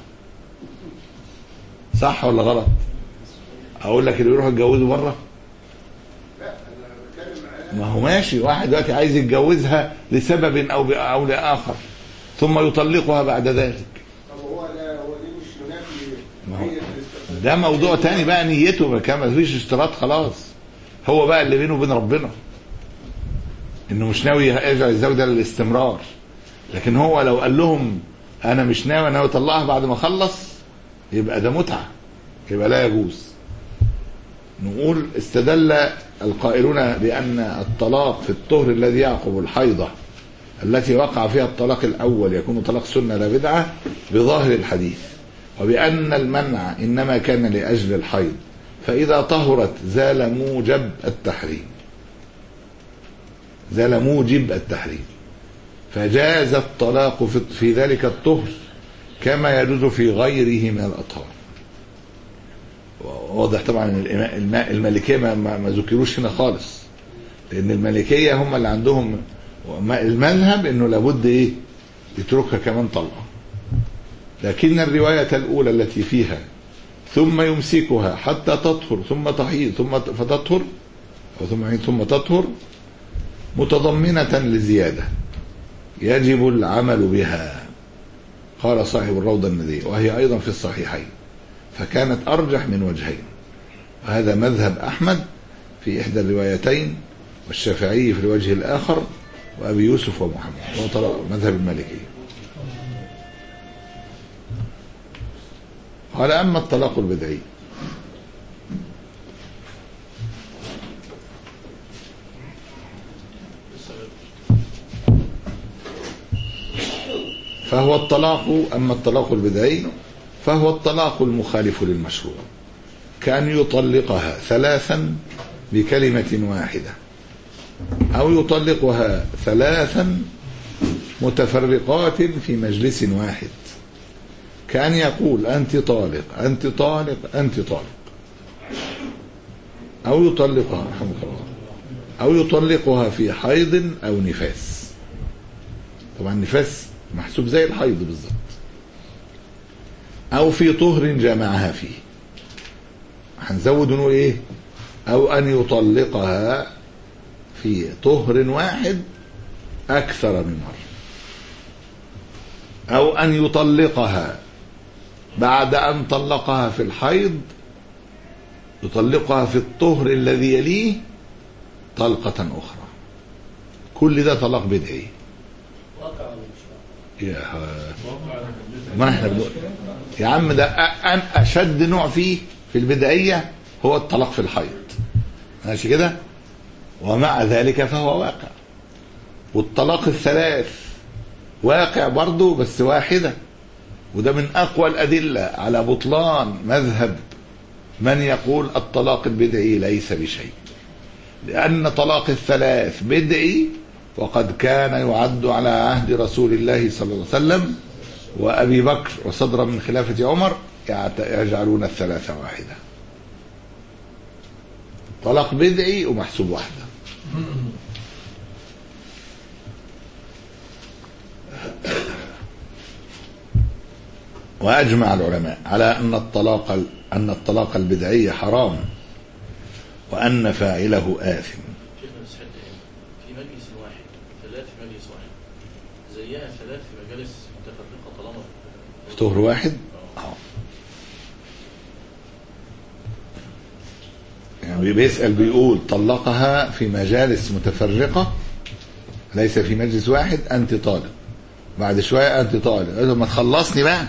صح ولا غلط؟ أقول لك اللي بيروح يتجوزوا بره لا انا بتكلم على ما هو ماشي واحد دلوقتي عايز يتجوزها لسبب او ب- او لاخر ثم يطلقها بعد ذلك طب هو ده هو دي مش ينافي ما هو- هي الاستقلال. ده موضوع تاني بقى نيته ما كان ما فيش اشتراط خلاص هو بقى اللي بينه وبين ربنا انه مش ناوي يرجع الزوج ده للاستمرار لكن هو لو قال لهم انا مش ناوي ناوي اطلقها بعد ما اخلص يبقى ده متعه يبقى لا يجوز نقول استدل القائلون بان الطلاق في الطهر الذي يعقب الحيضه التي وقع فيها الطلاق الاول يكون طلاق سنه لا بدعه بظاهر الحديث وبأن المنع إنما كان لأجل الحيض فإذا طهرت زال موجب التحريم زال موجب التحريم فجاز الطلاق في, في ذلك الطهر كما يجوز في غيره من الأطهار واضح طبعا ان الإماء- الماء- المالكيه ما, ما, ما ذكروش هنا خالص لان المالكيه هم اللي عندهم المذهب انه لابد ايه يتركها كمان طلقه لكن الرواية الأولى التي فيها ثم يمسكها حتى تطهر ثم تحيض ثم ت- فتطهر أو ثم يحيض ثم تطهر متضمنة لزيادة يجب العمل بها قال صاحب الروضة النذير وهي أيضا في الصحيحين فكانت أرجح من وجهين وهذا مذهب أحمد في إحدى الروايتين والشافعي في الوجه الآخر وأبي يوسف ومحمد وهو طلع- مذهب المالكي قال أما الطلاق البدعي فهو الطلاق أما الطلاق البدعي فهو الطلاق المخالف للمشروع كأن يطلقها ثلاثا بكلمة واحدة أو يطلقها ثلاثا متفرقات في مجلس واحد كأن يقول أنت طالق أنت طالق أنت طالق أو يطلقها رحمك الله أو يطلقها في حيض أو نفاس طبعا النفاس محسوب زي الحيض بالظبط او في طهر جامعها فيه هنزود ونقول ايه او ان يطلقها في طهر واحد اكثر من مره او ان يطلقها بعد ان طلقها في الحيض يطلقها في الطهر الذي يليه طلقة أخرى كل ده طلاق بدعي واقع ولا مش واقع؟ يا ما احنا بنقول يا عم ده أ- أن أشد نوع فيه في البدعية هو الطلاق في الحيض ماشي كده ومع ذلك فهو واقع والطلاق الثلاث واقع برضه بس واحدة وده من أقوى الأدلة على بطلان مذهب من يقول الطلاق البدعي ليس بشيء لأن طلاق الثلاث بدعي وقد كان يعد على عهد رسول الله صلى الله عليه وسلم وأبي بكر وصدرا من خلافة عمر يعت- يجعلون الثلاثة واحدة طلاق بدعي ومحسوب واحدة وأجمع العلماء على أن الطلاق أن الطلاق البدعي حرام وأن فاعله آثم شيخنا بس حته هنا في مجلس واحد ثلاث في مجلس واحد زيها ثلاث في مجالس متفرقه طالما في طهر واحد آه. يعني بيسأل بيقول طلقها في مجالس متفرقة ليس في مجلس واحد أنت طالب بعد شوية أنت طالب قال له ما تخلصني بقى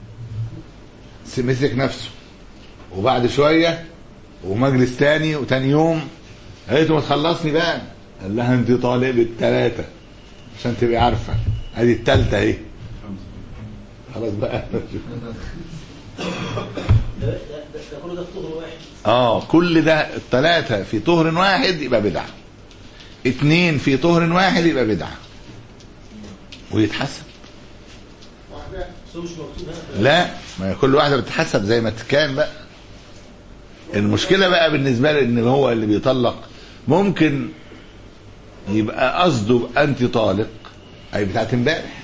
مسك نفسه وبعد شوية ومجلس تاني وتاني يوم قالت له ما تخلصني بقى قال لها انت طالب التلاتة عشان تبقي عارفة ادي التالتة اهي خلاص بقى ده ده ده ده كله ده في طهر واحد اه كل ده الثلاثة في طهر واحد يبقى بدعة اتنين في طهر واحد يبقى بدعة ويتحسب واحدة بس هو مش مكتوب هنا لا ما هي كل واحدة بتتحسب زي ما كان بقى المشكلة بقى بالنسبة لي ان هو اللي بيطلق ممكن يبقى قصده انت طالق اي بتاعت امبارح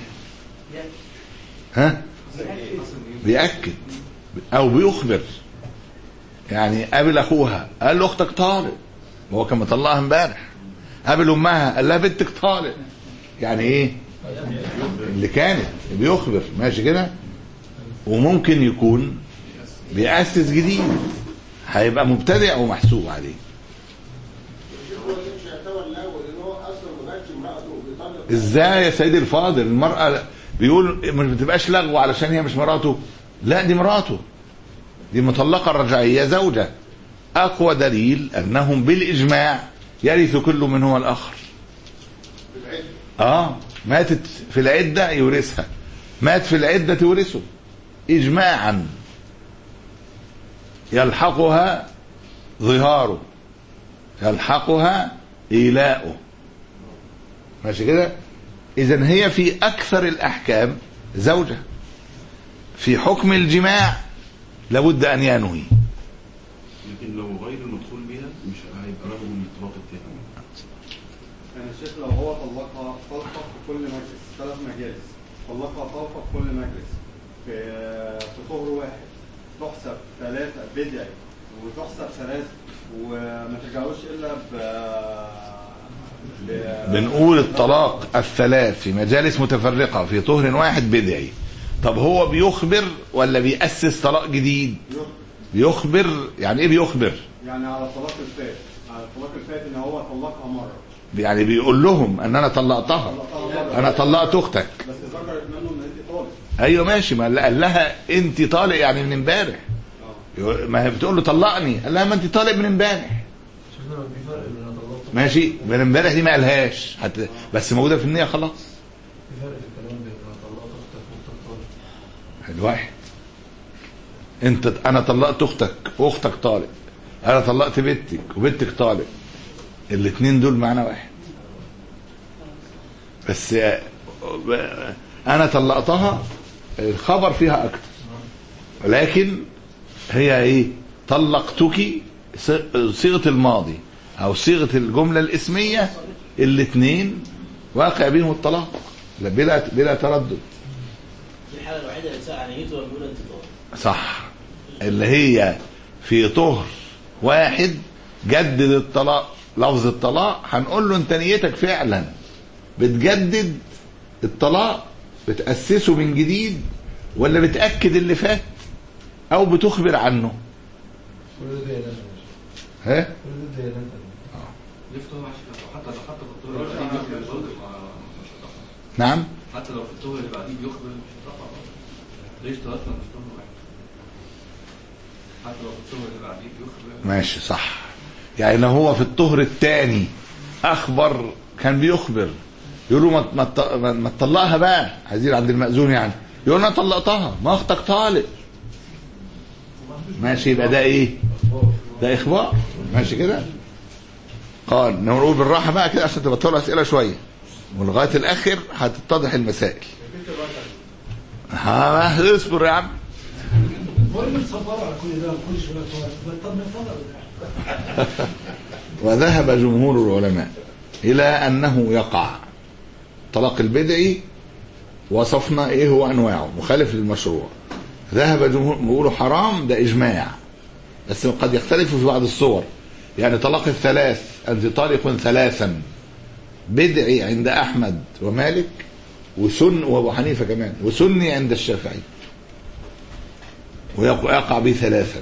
ها بيأكد او بيخبر يعني قابل اخوها قال له اختك طالق وهو كان مطلقها امبارح قابل امها قال لها بنتك طالق يعني ايه اللي كانت بيخبر ماشي كده وممكن يكون بيأسس جديد هيبقى مبتدع ومحسوب عليه هو اللي مش هيعتبر الاول ان هو اصلا ما كانش امراته بيطلق ازاي يا سيدي الفاضل المرأة بيقول ما بتبقاش لغو علشان هي مش مراته لا دي مراته دي مطلقة الرجعية زوجة أقوى دليل أنهم بالإجماع يرث كل منهما الآخر في العده اه ماتت في العدة يورثها مات في العدة تورثه إجماعا يلحقها ظهاره يلحقها إيلاؤه ماشي كده إذا هي في أكثر الأحكام زوجة في حكم الجماع لابد أن ينوي لكن لو غير المدخول بها مش هيبقى له من الطلاق التاني يعني الشيخ لو هو طلقها طلقة في كل مجلس ثلاث مجالس طلقها طلقة في كل مجلس في في طهر واحد تحسب ثلاثة بدعي وتحسب ثلاث وما ترجعوش إلا ب ب- بنقول الطلاق الثلاث في مجالس متفرقة في طهر واحد بدعي طب هو بيخبر ولا بيأسس طلاق جديد بيخبر يعني ايه بيخبر يعني على الطلاق الفات على الطلاق الفات ان هو طلقها مرة يعني بيقول لهم ان انا طلقتها طلقها مرة انا طلقت اختك بس ذكرت منه ان انت طالب ايوه ماشي ما قال لها انت طالق يعني من امبارح ما هي بتقول له طلقني قال لها ما انت طالق من امبارح شفنا لو في فرق بين انا طلقت ماشي من امبارح دي ما قالهاش حت... بس موجوده في النيه خلاص في فرق في الكلام بين انا طلقت اختك واختك طالب الواحد انت انا طلقت اختك واختك طالق انا طلقت بنتك وبنتك طالق الاثنين دول معنى واحد بس انا طلقتها الخبر فيها اكتر لكن هي ايه طلقتك صيغه الماضي او صيغه الجمله الاسميه الاثنين واقع بيهم الطلاق لا بلا بلا تردد في الحاله الوحيده اللي ساعه نيته ولا بيقول انت طاهر صح اللي هي في طهر واحد جدد الطلاق لفظ الطلاق هنقول له انت نيتك فعلا بتجدد الطلاق بتأسسه من جديد ولا بتأكد اللي فات او بتخبر عنه كل ده ديانات ها كل ده ديانات ليه في طهر عشان حتى لو حتى في الطهر اللي بعديه بيخبر برضه مش هتقطع نعم حتى لو في الطهر اللي بعديه بيخبر مش هتقطع برضه ليش طهرت مش طهر واحد حتى لو في الطهر اللي بعديه بيخبر ماشي صح يعني لو هو في الطهر الثاني اخبر كان بيخبر يقولوا ما ما تط- ما- ما تطلقها بقى عايزين عند المأذون يعني يقول انا طلقتها ما اختك طالق ماشي يبقى ده ايه ده اخبار ماشي كده قال نقول بالراحه بقى كده عشان تبطلوا اسئله شويه ولغايه الاخر هتتضح المسائل ها اصبر يا عم المهم تصبروا على كل ده وكل شويه طوال طب ما يطلع وذهب جمهور العلماء إلى أنه يقع طلاق البدعي وصفنا إيه هو أنواعه مخالف للمشروع ذهب جمهور بيقولوا حرام ده إجماع بس قد يختلف في بعض الصور يعني طلاق الثلاث أنت طالق ثلاثا بدعي عند أحمد ومالك وسن وأبو حنيفة كمان وسني عند الشافعي ويقع به ثلاثا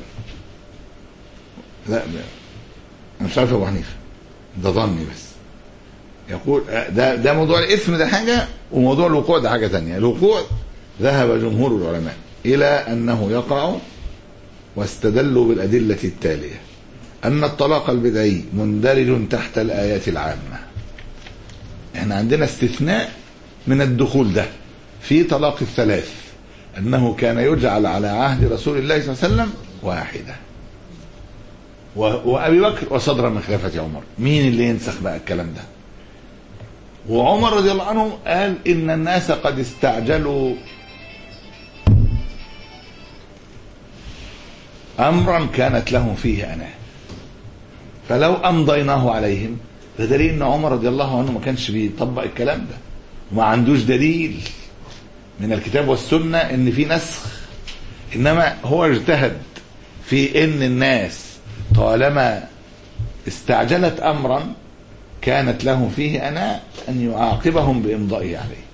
لا انا مش عارف ابو حنيفه ده ظني بس يقول ده ده موضوع الاثم ده حاجه وموضوع الوقوع ده حاجه ثانيه الوقوع ذهب جمهور العلماء الى انه يقع واستدلوا بالادله التاليه ان الطلاق البدعي مندرج تحت الايات العامه احنا عندنا استثناء من الدخول ده في طلاق الثلاث انه كان يجعل على عهد رسول الله صلى الله عليه وسلم واحده و- وابي بكر وصدرا من خلافه عمر مين اللي ينسخ بقى الكلام ده وعمر رضي الله عنه قال ان الناس قد استعجلوا امرا كانت لهم فيه انا فلو امضيناه عليهم ده دليل ان عمر رضي الله عنه ما كانش بيطبق الكلام ده وما عندوش دليل من الكتاب والسنه ان في نسخ انما هو اجتهد في ان الناس طالما استعجلت امرا كانت لهم فيه انا ان يعاقبهم بامضائه عليه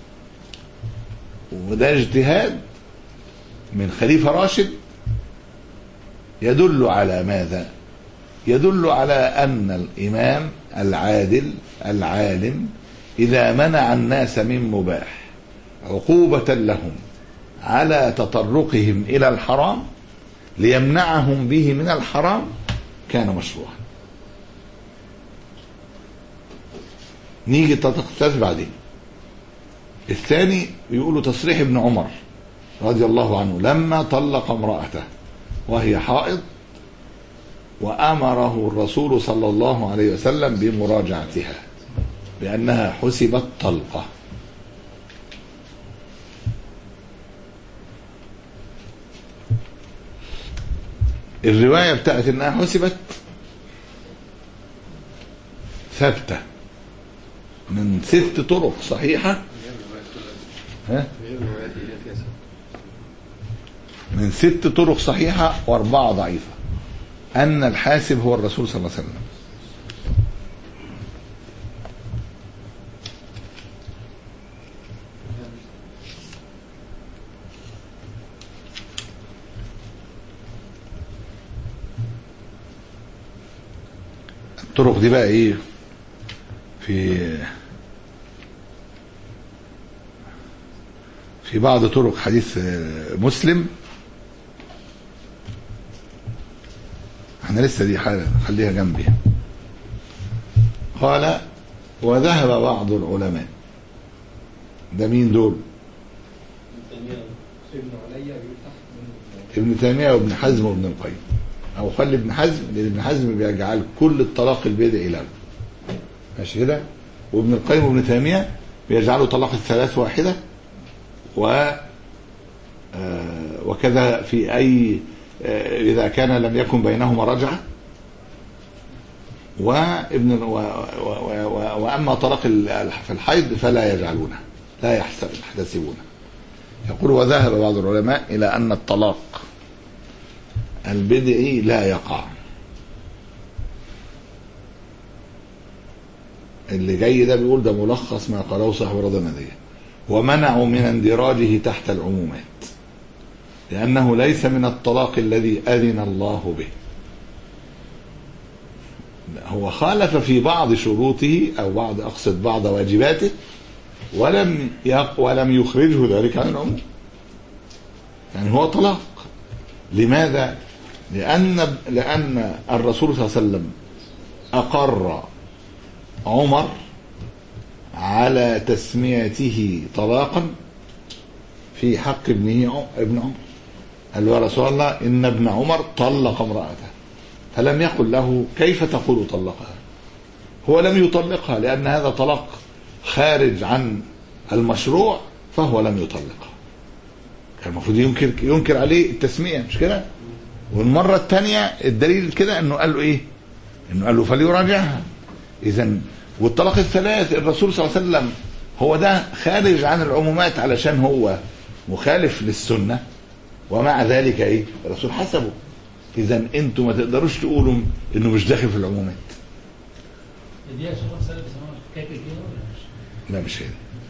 وده اجتهاد من خليفه راشد يدل على ماذا يدل على ان الامام العادل العالم اذا منع الناس من مباح عقوبه لهم على تطرقهم الى الحرام ليمنعهم به من الحرام كان مشروعا نيجي تتخصص بعدين الثاني يقولوا تصريح ابن عمر رضي الله عنه لما طلق امرأته وهي حائض وأمره الرسول صلى الله عليه وسلم بمراجعتها بأنها حسبت طلقة الرواية بتاعت انها حسبت ثابتة من ست طرق صحيحة ها؟ من ست طرق صحيحة وأربعة ضعيفة أن الحاسب هو الرسول صلى الله عليه وسلم الطرق دي بقى ايه في في بعض طرق حديث مسلم احنا لسه دي حاجة خليها جنبي قال وذهب بعض العلماء ده مين دول ابن عليا بيقول تحت ابن تيمية وابن حزم وابن القيم او خلي ابن حزم لان ابن حزم بيجعل كل الطلاق البدعي له ماشي كده وابن القيم وابن تيمية بيجعلوا طلاق الثلاث واحدة و آه، وكذا في اي آه، اذا كان لم يكن بينهما رجعه وابن و و و و واما طلاق ال- في الحيض فلا يجعلونه لا يحسب يحتسبونه يقول وذهب بعض العلماء إلى أن الطلاق البدعي لا يقع اللي جاي ده بيقول ده ملخص ما قاله صاحب رضا الندية ومنعوا من اندراجه تحت العمومات لأنه ليس من الطلاق الذي أذن الله به هو خالف في بعض شروطه أو بعض أقصد بعض واجباته ولم يق ولم يخرجه ذلك عن العموم يعني هو طلاق لماذا؟ لأن لأن الرسول صلى الله عليه وسلم أقر عمر على تسميته طلاقا في حق ابنه ابن عمر قال له يا رسول الله إن ابن عمر طلق امرأته فلم يقل له كيف تقول طلقها هو لم يطلقها لأن هذا طلاق خارج عن المشروع فهو لم يطلقها كان المفروض ينكر ينكر عليه التسمية مش كده والمرة الثانية الدليل كده انه قال له ايه انه قال له فليراجعها اذا والطلاق الثلاث الرسول صلى الله عليه وسلم هو ده خارج عن العمومات علشان هو مخالف للسنة ومع ذلك ايه الرسول حسبه اذا انتوا ما تقدروش تقولوا انه مش داخل في العمومات دي يا شيخ مسألة بيسموها كيف كده ولا مش؟ لا مش هنا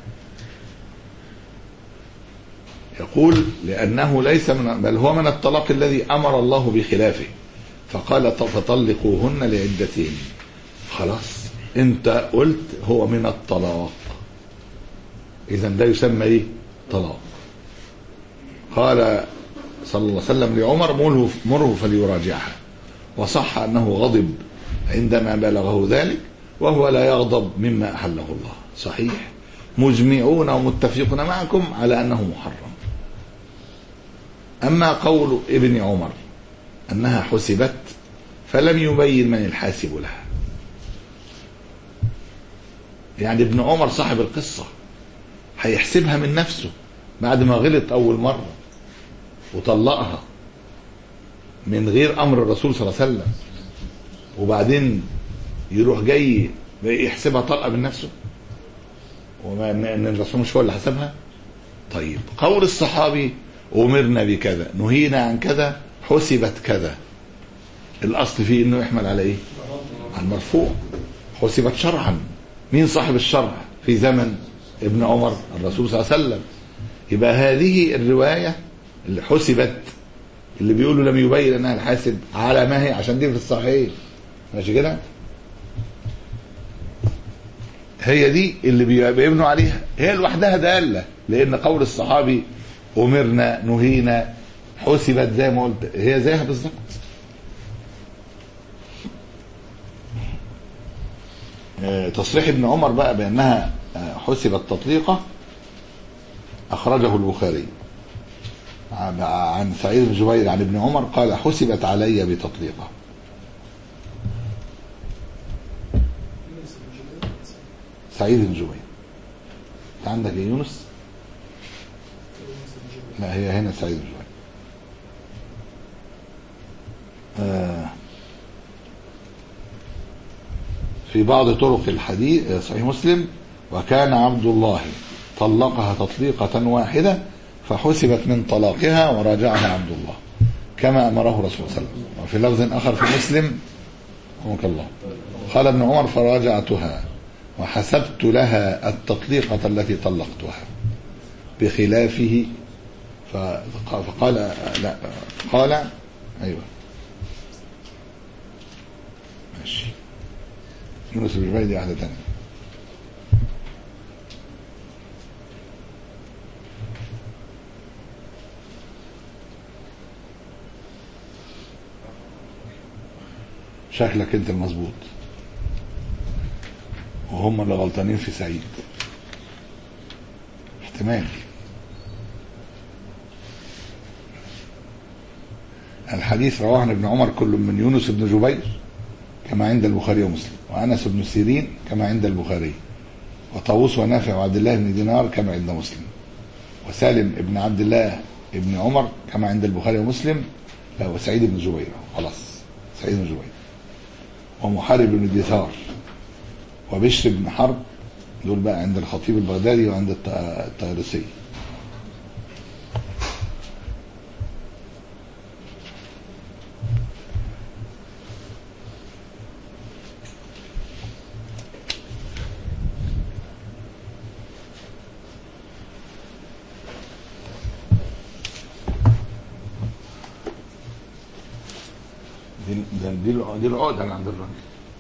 يقول لأنه ليس من بل هو من الطلاق الذي أمر الله بخلافه فقال فطلقوهن لعدتهن خلاص انت قلت هو من الطلاق اذا ده يسمى ايه طلاق قال صلى الله عليه وسلم لعمر مره, مره فليراجعها وصح انه غضب عندما بلغه ذلك وهو لا يغضب مما احله الله صحيح مجمعون ومتفقون معكم على انه محرم اما قول ابن عمر انها حسبت فلم يبين من الحاسب لها يعني ابن عمر صاحب القصة هيحسبها من نفسه بعد ما غلط أول مرة وطلقها من غير أمر الرسول صلى الله عليه وسلم وبعدين يروح جاي يحسبها طلقة من نفسه وما ان الرسول مش هو اللي حسبها طيب قول الصحابي أمرنا بكذا نهينا عن كذا حسبت كذا الأصل فيه إنه يحمل على إيه؟ على المرفوع حسبت شرعا مين صاحب الشرع في زمن ابن عمر الرسول صلى الله عليه وسلم يبقى هذه الرواية اللي حسبت اللي بيقولوا لم يبين انها الحاسب على ما هي عشان دي في الصحيح ماشي كده هي دي اللي بيبنوا عليها هي لوحدها دالة لان قول الصحابي امرنا نهينا حسبت زي ما قلت هي زيها بالظبط تصريح ابن عمر بقى بأنها حسبت تطليقة أخرجه البخاري عن سعيد بن جبير عن ابن عمر قال حسبت علي بتطليقة سعيد بن جبير انت عندك ايه يونس لا هي هنا سعيد بن جبير آه في بعض طرق الحديث صحيح مسلم وكان عبد الله طلقها تطليقة واحدة فحسبت من طلاقها وراجعها عبد الله كما أمره رسول الله صلى الله عليه وسلم وفي لفظ آخر في مسلم رحمك الله قال ابن عمر فراجعتها وحسبت لها التطليقة التي طلقتها بخلافه فقال لا قال أيوه ماشي يونس بن جبير دي واحدة تانية شكلك انت المظبوط وهم اللي غلطانين في سعيد احتمال الحديث رواه عن ابن عمر كل من يونس بن جبير كما عند البخاري ومسلم وانس بن سيرين كما عند البخاري وطاووس ونافع وعبد الله بن دينار كما عند مسلم وسالم بن عبد الله بن عمر كما عند البخاري ومسلم لا وسعيد بن جبير خلاص سعيد بن جبير ومحارب بن دثار وبشر بن حرب دول بقى عند الخطيب البغدادي وعند الط- الطيالسي دي ده- دي الع- دي العقده اللي عند الراجل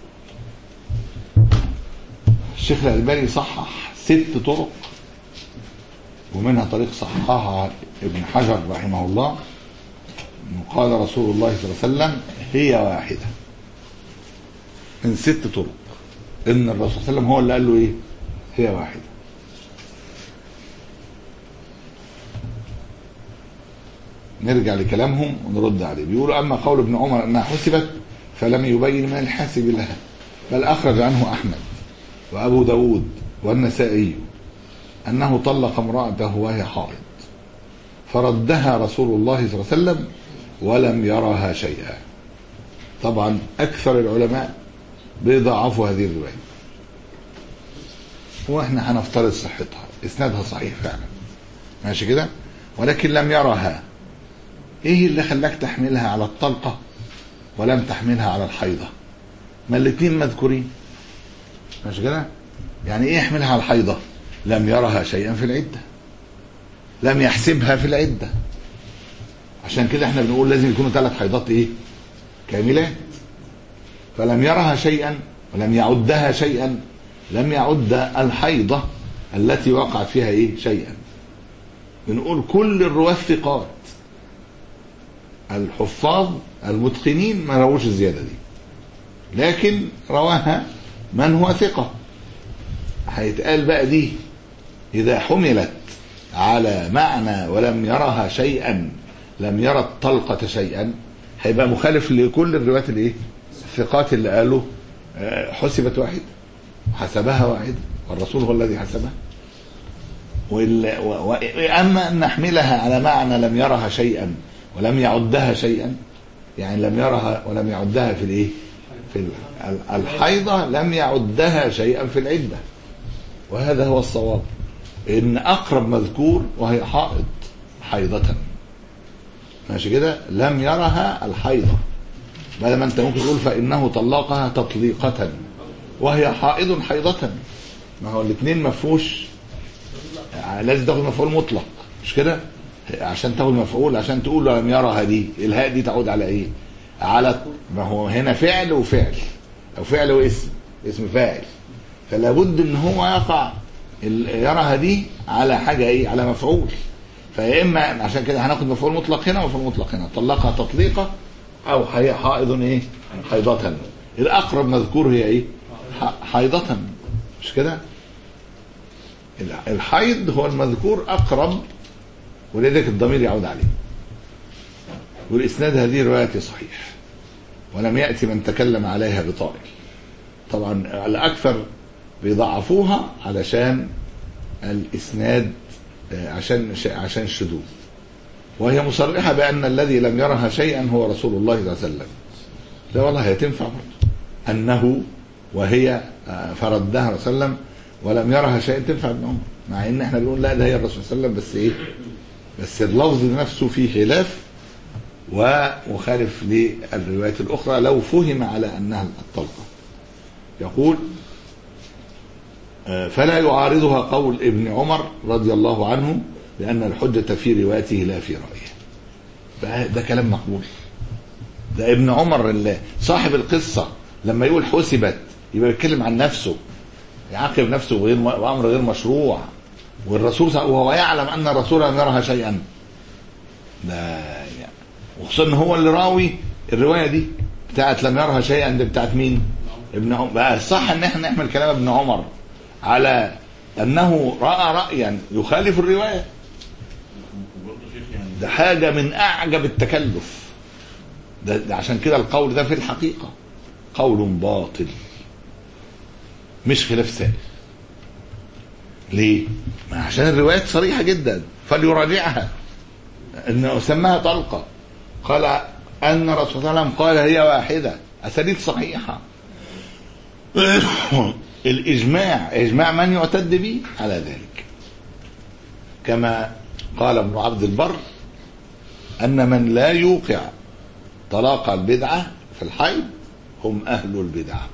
الشيخ الألباني صحح ست طرق ومنها طريق صححها ابن حجر رحمه الله إنه قال رسول الله صلى الله عليه وسلم هي واحدة من ست طرق إن الرسول صلى الله عليه وسلم هو اللي قال له إيه هي واحدة نرجع لكلامهم ونرد عليه بيقولوا أما قول ابن عمر أنها حسبت فلم يبين من الحاسب لها بل أخرج عنه أحمد وأبو داود والنسائي أنه طلق امرأته وهي حائض فردها رسول الله صلى الله عليه وسلم ولم يرها شيئا طبعا أكثر العلماء بيضاعفوا هذه الرواية واحنا هنفترض صحتها اسنادها صحيح فعلا ماشي كده ولكن لم يرها ايه اللي خلاك تحملها على الطلقة ولم تحملها على الحيضة ما الاثنين مذكورين ماشي كده يعني ايه يحملها على الحيضة لم يرها شيئا في العدة لم يحسبها في العدة عشان كده احنا بنقول لازم يكونوا ثلاث حيضات ايه كاملات فلم يرها شيئا ولم يعدها شيئا لم يعد الحيضة التي وقعت فيها ايه شيئا بنقول كل الرواة ثقات الحفاظ المتقنين ما رووش الزيادة دي لكن رواها من هو ثقة هيتقال بقى دي إذا حملت على معنى ولم يرها شيئا لم يرى الطلقة شيئا هيبقى مخالف لكل الروايات الايه الثقات اللي قالوا آه، حسبت واحدة حسبها واحدة والرسول هو الذي حسبها وال... و... و... أما أن نحملها على معنى لم يرها شيئا ولم يعدها شيئا يعني لم يرها ولم يعدها في الايه في ال- ال- الحيضة لم يعدها شيئا في العدة وهذا هو الصواب ان اقرب مذكور وهي حائض حيضة ماشي كده لم يرها الحيضة بدل ما انت ممكن تقول فانه طلقها تطليقة وهي حائض حيضة ما هو الاثنين ما فيهوش لازم تاخد مفعول مطلق مش كده عشان تاخد مفعول عشان تقول لم يرها دي الهاء دي تعود على ايه على ما هو هنا فعل وفعل او فعل واسم اسم فاعل فلا بد ان هو يقع ال- يراها دي على حاجه ايه على مفعول فيا اما عشان كده هناخد مفعول مطلق هنا ومفعول مطلق هنا طلقها تطليقه او هي حائض ايه حيضة الاقرب مذكور هي ايه ح- حيضة مش كده ال- الحيض هو المذكور اقرب ولذلك الضمير يعود عليه والاسناد هذه الروايه صحيح ولم ياتي من تكلم عليها بطائل طبعا الاكثر بيضعفوها علشان الاسناد آه، عشان عشان الشذوذ وهي مصرحه بان الذي لم يرها شيئا هو رسول الله صلى الله عليه وسلم لا والله هي تنفع برضه انه وهي آه، فردها رسول الله وسلم ولم يرها شيئا تنفع ابن عمر مع ان احنا بنقول لا ده هي الرسول صلى الله عليه وسلم بس ايه بس اللفظ نفسه فيه خلاف ومخالف للروايات الاخرى لو فهم على انها الطلقه يقول آه، فلا يعارضها قول ابن عمر رضي الله عنه لأن الحجة في روايته لا في رأيه ده, ده كلام مقبول ده ابن عمر اللي صاحب القصة لما يقول حسبت يبقى بيتكلم عن نفسه يعاقب نفسه غير وأمر غير مشروع والرسول صلى- وهو يعلم أن الرسول لم يرها شيئا ده يعني وخصوصا ان هو اللي راوي الروايه دي بتاعت لم يرها شيئا دي بتاعت مين؟ ابن عمر بقى الصح ان احنا نحمل كلام ابن عمر على انه راى رايا يخالف الروايه برضه شيخ يعني ده حاجه من اعجب التكلف ده, ده عشان كده القول ده في الحقيقه قول باطل مش خلاف سائل ليه؟ ما عشان الروايات صريحه جدا فليراجعها انه سماها طلقه قال ان الرسول صلى الله عليه وسلم قال هي واحده اساليب صحيحه الإجماع إجماع من يعتد به على ذلك كما قال ابن عبد البر أن من لا يوقع طلاق البدعة في الحيض هم أهل البدعة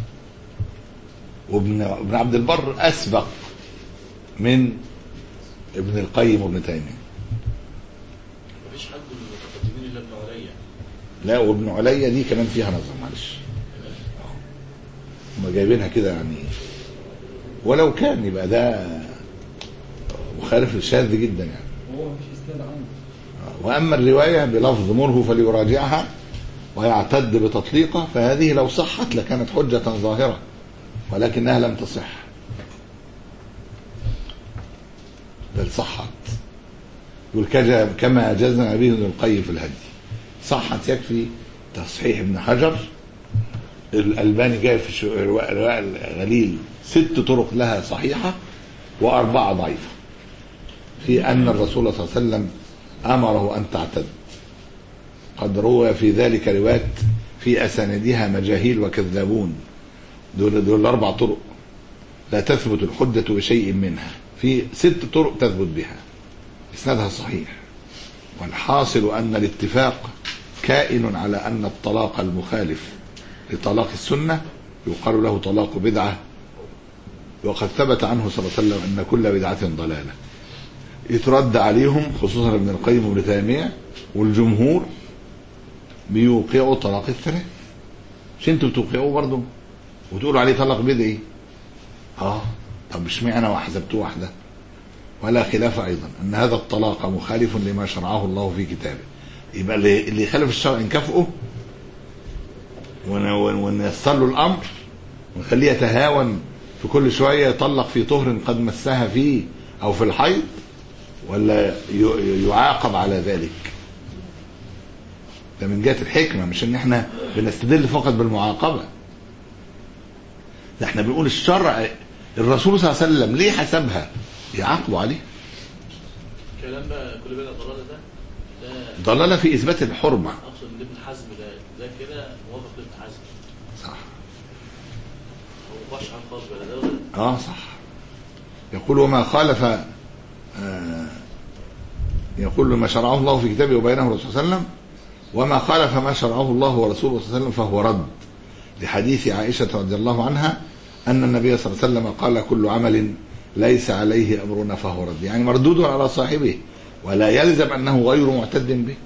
وابن ابن عبد البر أسبق من ابن القيم وابن تيمية مفيش حد من المتقدمين الا ابن عليا لا وابن عليا دي كمان فيها نظر معلش هم جايبينها كده يعني ولو كان يبقى ده مخالف الشاذ جدا يعني هو مفيش اسناد عنه واما الروايه بلفظ مره فليراجعها ويعتد بتطليقه فهذه لو صحت لكانت حجه ظاهره ولكنها لم تصح بل صحت يقول كجا- كما جزم به ابن القيم في الهدي صحت يكفي تصحيح ابن حجر الألباني جاي في الشو- الرواء الرواء الغليل ست طرق لها صحيحة وأربعة ضعيفة في أن الرسول صلى الله عليه وسلم أمره أن تعتد قد روى في ذلك روايات في أساندها مجاهيل وكذابون دول دول الأربع طرق لا تثبت الحجة بشيء منها في ست طرق تثبت بها إسنادها صحيح والحاصل أن الاتفاق كائن على أن الطلاق المخالف لطلاق السنة يقال له طلاق بدعة وقد ثبت عنه صلى الله عليه وسلم أن كل بدعة ضلالة يترد عليهم خصوصا ابن القيم وابن تيمية والجمهور بيوقعوا طلاق الثلاث مش انتوا بتوقعوه برضه وتقولوا عليه طلاق بدعي اه طب مش معنى وحسبتوه واحده ولا خلاف ايضا ان هذا الطلاق مخالف لما شرعه الله في كتابه يبقى اللي اللي يخالف الشرع نكافئه ون- ون- ونيسر له الامر ونخليه يتهاون في كل شويه يطلق في طهر قد مسها فيه او في الحيض ولا ي- يعاقب على ذلك ده من جهه الحكمه مش ان احنا بنستدل فقط بالمعاقبه ده احنا بنقول الشرع الرسول صلى الله عليه وسلم ليه حسبها يعاقبوا عليه الكلام بقى كل بين الضلال ده ده ضلاله في اثبات الحرمه اقصد ان ابن حزم ده ده كده موافق لابن حزم صح هو مش عن خالص ولا ده ولا ده اه صح يقول وما خالف آه يقول ما شرعه الله في كتابه وبينه الرسول صلى الله عليه وسلم وما خالف ما شرعه الله ورسوله صلى الله عليه وسلم فهو رد لحديث عائشة رضي الله عنها أن النبي صلى الله عليه وسلم قال كل عمل ليس عليه أمرنا فهو رد يعني مردود على صاحبه ولا يلزم أنه غير معتد به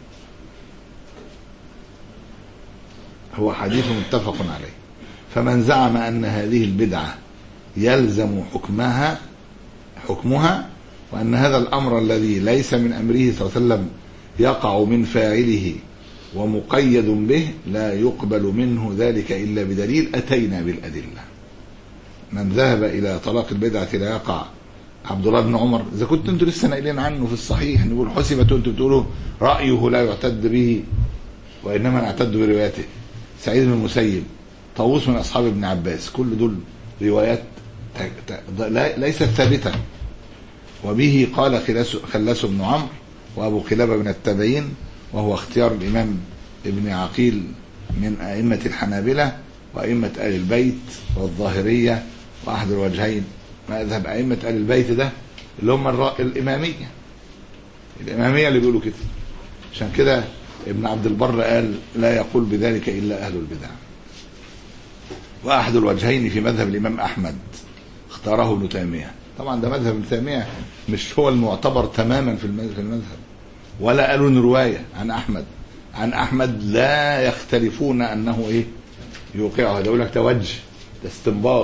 هو حديث متفق عليه فمن زعم أن هذه البدعة يلزم حكمها حكمها وأن هذا الأمر الذي ليس من أمره صلى الله عليه وسلم يقع من فاعله ومقيد به لا يقبل منه ذلك إلا بدليل أتينا بالأدلة من ذهب إلى طلاق البدعة لا يقع عبد الله بن عمر إذا كنت أنتوا لسه ناقلين عنه في الصحيح نقول حسبت أنتوا بتقولوا رأيه لا يعتد به وإنما نعتد بروايته سعيد بن المسيب طاووس من أصحاب ابن عباس كل دول روايات ت- ت- لا- ليست ثابتة وبه قال خلاس, خلاس بن عمرو وأبو قلابة من التابعين وهو اختيار الإمام ابن عقيل من أئمة الحنابلة وأئمة آل البيت والظاهرية وأحد الوجهين مذهب أئمة آل البيت ده اللي هم الرا- الإمامية الإمامية اللي بيقولوا كده عشان كده ابن عبد البر قال لا يقول بذلك إلا أهل البدع وأحد الوجهين في مذهب الإمام أحمد اختاره ابن تيمية طبعا ده مذهب ابن تيمية مش هو المعتبر تماما في المذهب, في المذهب ولا قالوا إن رواية عن أحمد عن أحمد لا يختلفون أنه إيه يوقعها ده يقول لك ده وجه ده استنباط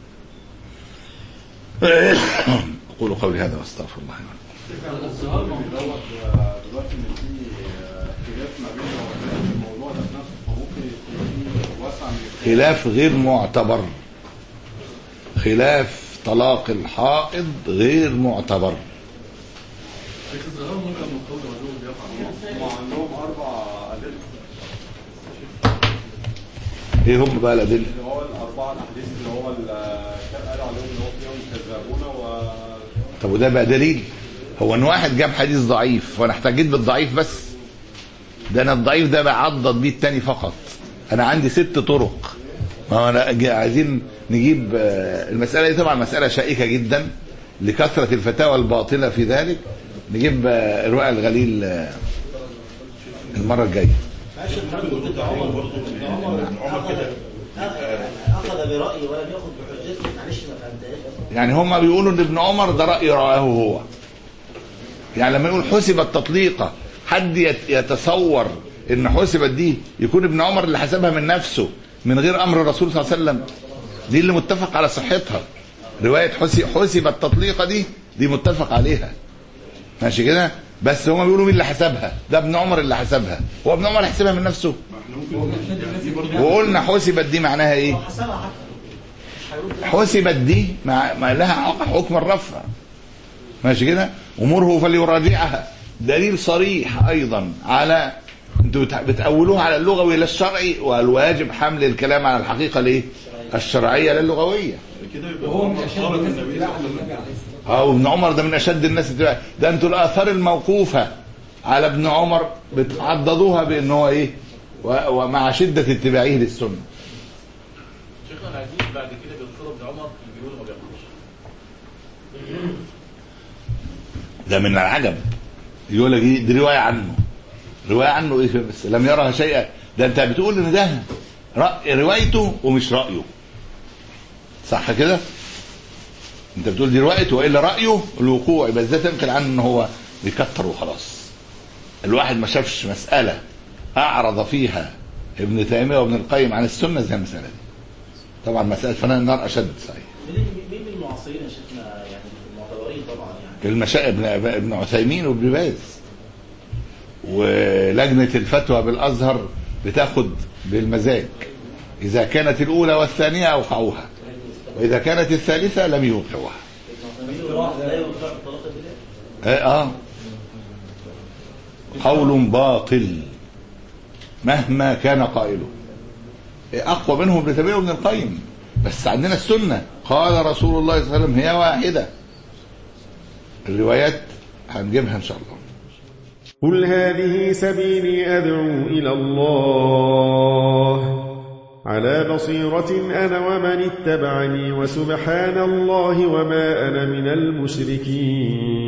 أقول قولي هذا واستغفر الله لي ولكم. دلوقتي ان في خلاف ما بين العلماء في الموضوع ده نفسه فممكن يكون في واسع من الخلاف. خلاف غير معتبر خلاف طلاق الحائض غير معتبر لكن الظهار ممكن من قول رجل بيقع هم عندهم اربع ادله ايه هم بقى الادله اللي هو الاربعه الاحاديث اللي هو ال- كان قال عليهم ان هو فيهم كذابون و طب وده بقى دليل هو ان واحد جاب حديث ضعيف وانا احتجيت بالضعيف بس ده انا الضعيف ده بعضد بيه التاني فقط انا عندي ست طرق ما هو أنا جا- عايزين نجيب آه، المسألة دي طبعا مسألة شائكة جدا لكثرة الفتاوى الباطلة في ذلك نجيب آه، إرواء الغليل آه، المرة الجاية ماشي الحمد لله ابن عمر ابن عمر اخذ اخذ برايي ولم ياخذ بحجتي معلش ما فهمتهاش يعني هم بيقولوا ان ابن عمر ده رأي رآه هو يعني لما يقول حسب التطليقة حد يت- يتصور ان حسبت دي يكون ابن عمر اللي حسبها من نفسه من غير امر الرسول صلى الله عليه وسلم دي اللي متفق على صحتها رواية حسب حسب التطليقة دي دي متفق عليها ماشي كده بس هم بيقولوا مين اللي حسبها ده ابن عمر اللي حسبها هو ابن عمر حسبها من نفسه وقلنا حسبت دي معناها ايه حسبها حتى مش هيرد حسبت دي مع ما لها حكم الرفع ماشي كده امره فليراجعها دليل صريح ايضا على انتوا بتع- بتأولوها على اللغوي لا الشرعي والواجب حمل الكلام على الحقيقه الايه الشرعيه لا اللغويه كده يبقى وهو من هو اشد خالد الناس النبي اتباعا صلى الله عليه للنبي وسلم عليه الصلاه اه ابن عمر ده من اشد الناس اتباعا ده انتوا الاثار الموقوفه على ابن عمر بتعضدوها بان هو ايه و- ومع شده اتباعه للسنه شيخنا العزيز بعد كده بيذكروا ابن عمر اللي بيقولوا ما بياخدوش ده من العجب يقول لك إيه؟ دي روايه عنه روايه عنه ايه بس لم يرها شيئا ده انت بتقول ان ده رأي روايته ومش رايه صح كده انت بتقول دي روايته والا رايه الوقوع يبقى ازاي تنقل عنه ان هو بيكتر وخلاص الواحد ما شافش مساله اعرض فيها ابن تيميه وابن القيم عن السنه زي المساله دي طبعا مساله فنان النار اشد صحيح مين مين من المعاصرين يا شيخنا يعني المعتبرين طبعا يعني المشا... ابن ابن عثيمين وابن باز ولجنة الفتوى بالأزهر بتاخد بالمزاج إذا كانت الأولى والثانية أوقعوها وإذا كانت الثالثة لم يوقعوها لا ينفع الطلاق بالله آه, آه قول باطل مهما كان قائله أقوى منهم ابن تيمية وابن القيم بس عندنا السنة قال رسول الله صلى الله عليه وسلم هي واحدة الروايات هنجيبها إن شاء الله قل هذه سبيلي أدعو إلى الله على بصيرة أنا ومن اتبعني وسبحان الله وما أنا من المشركين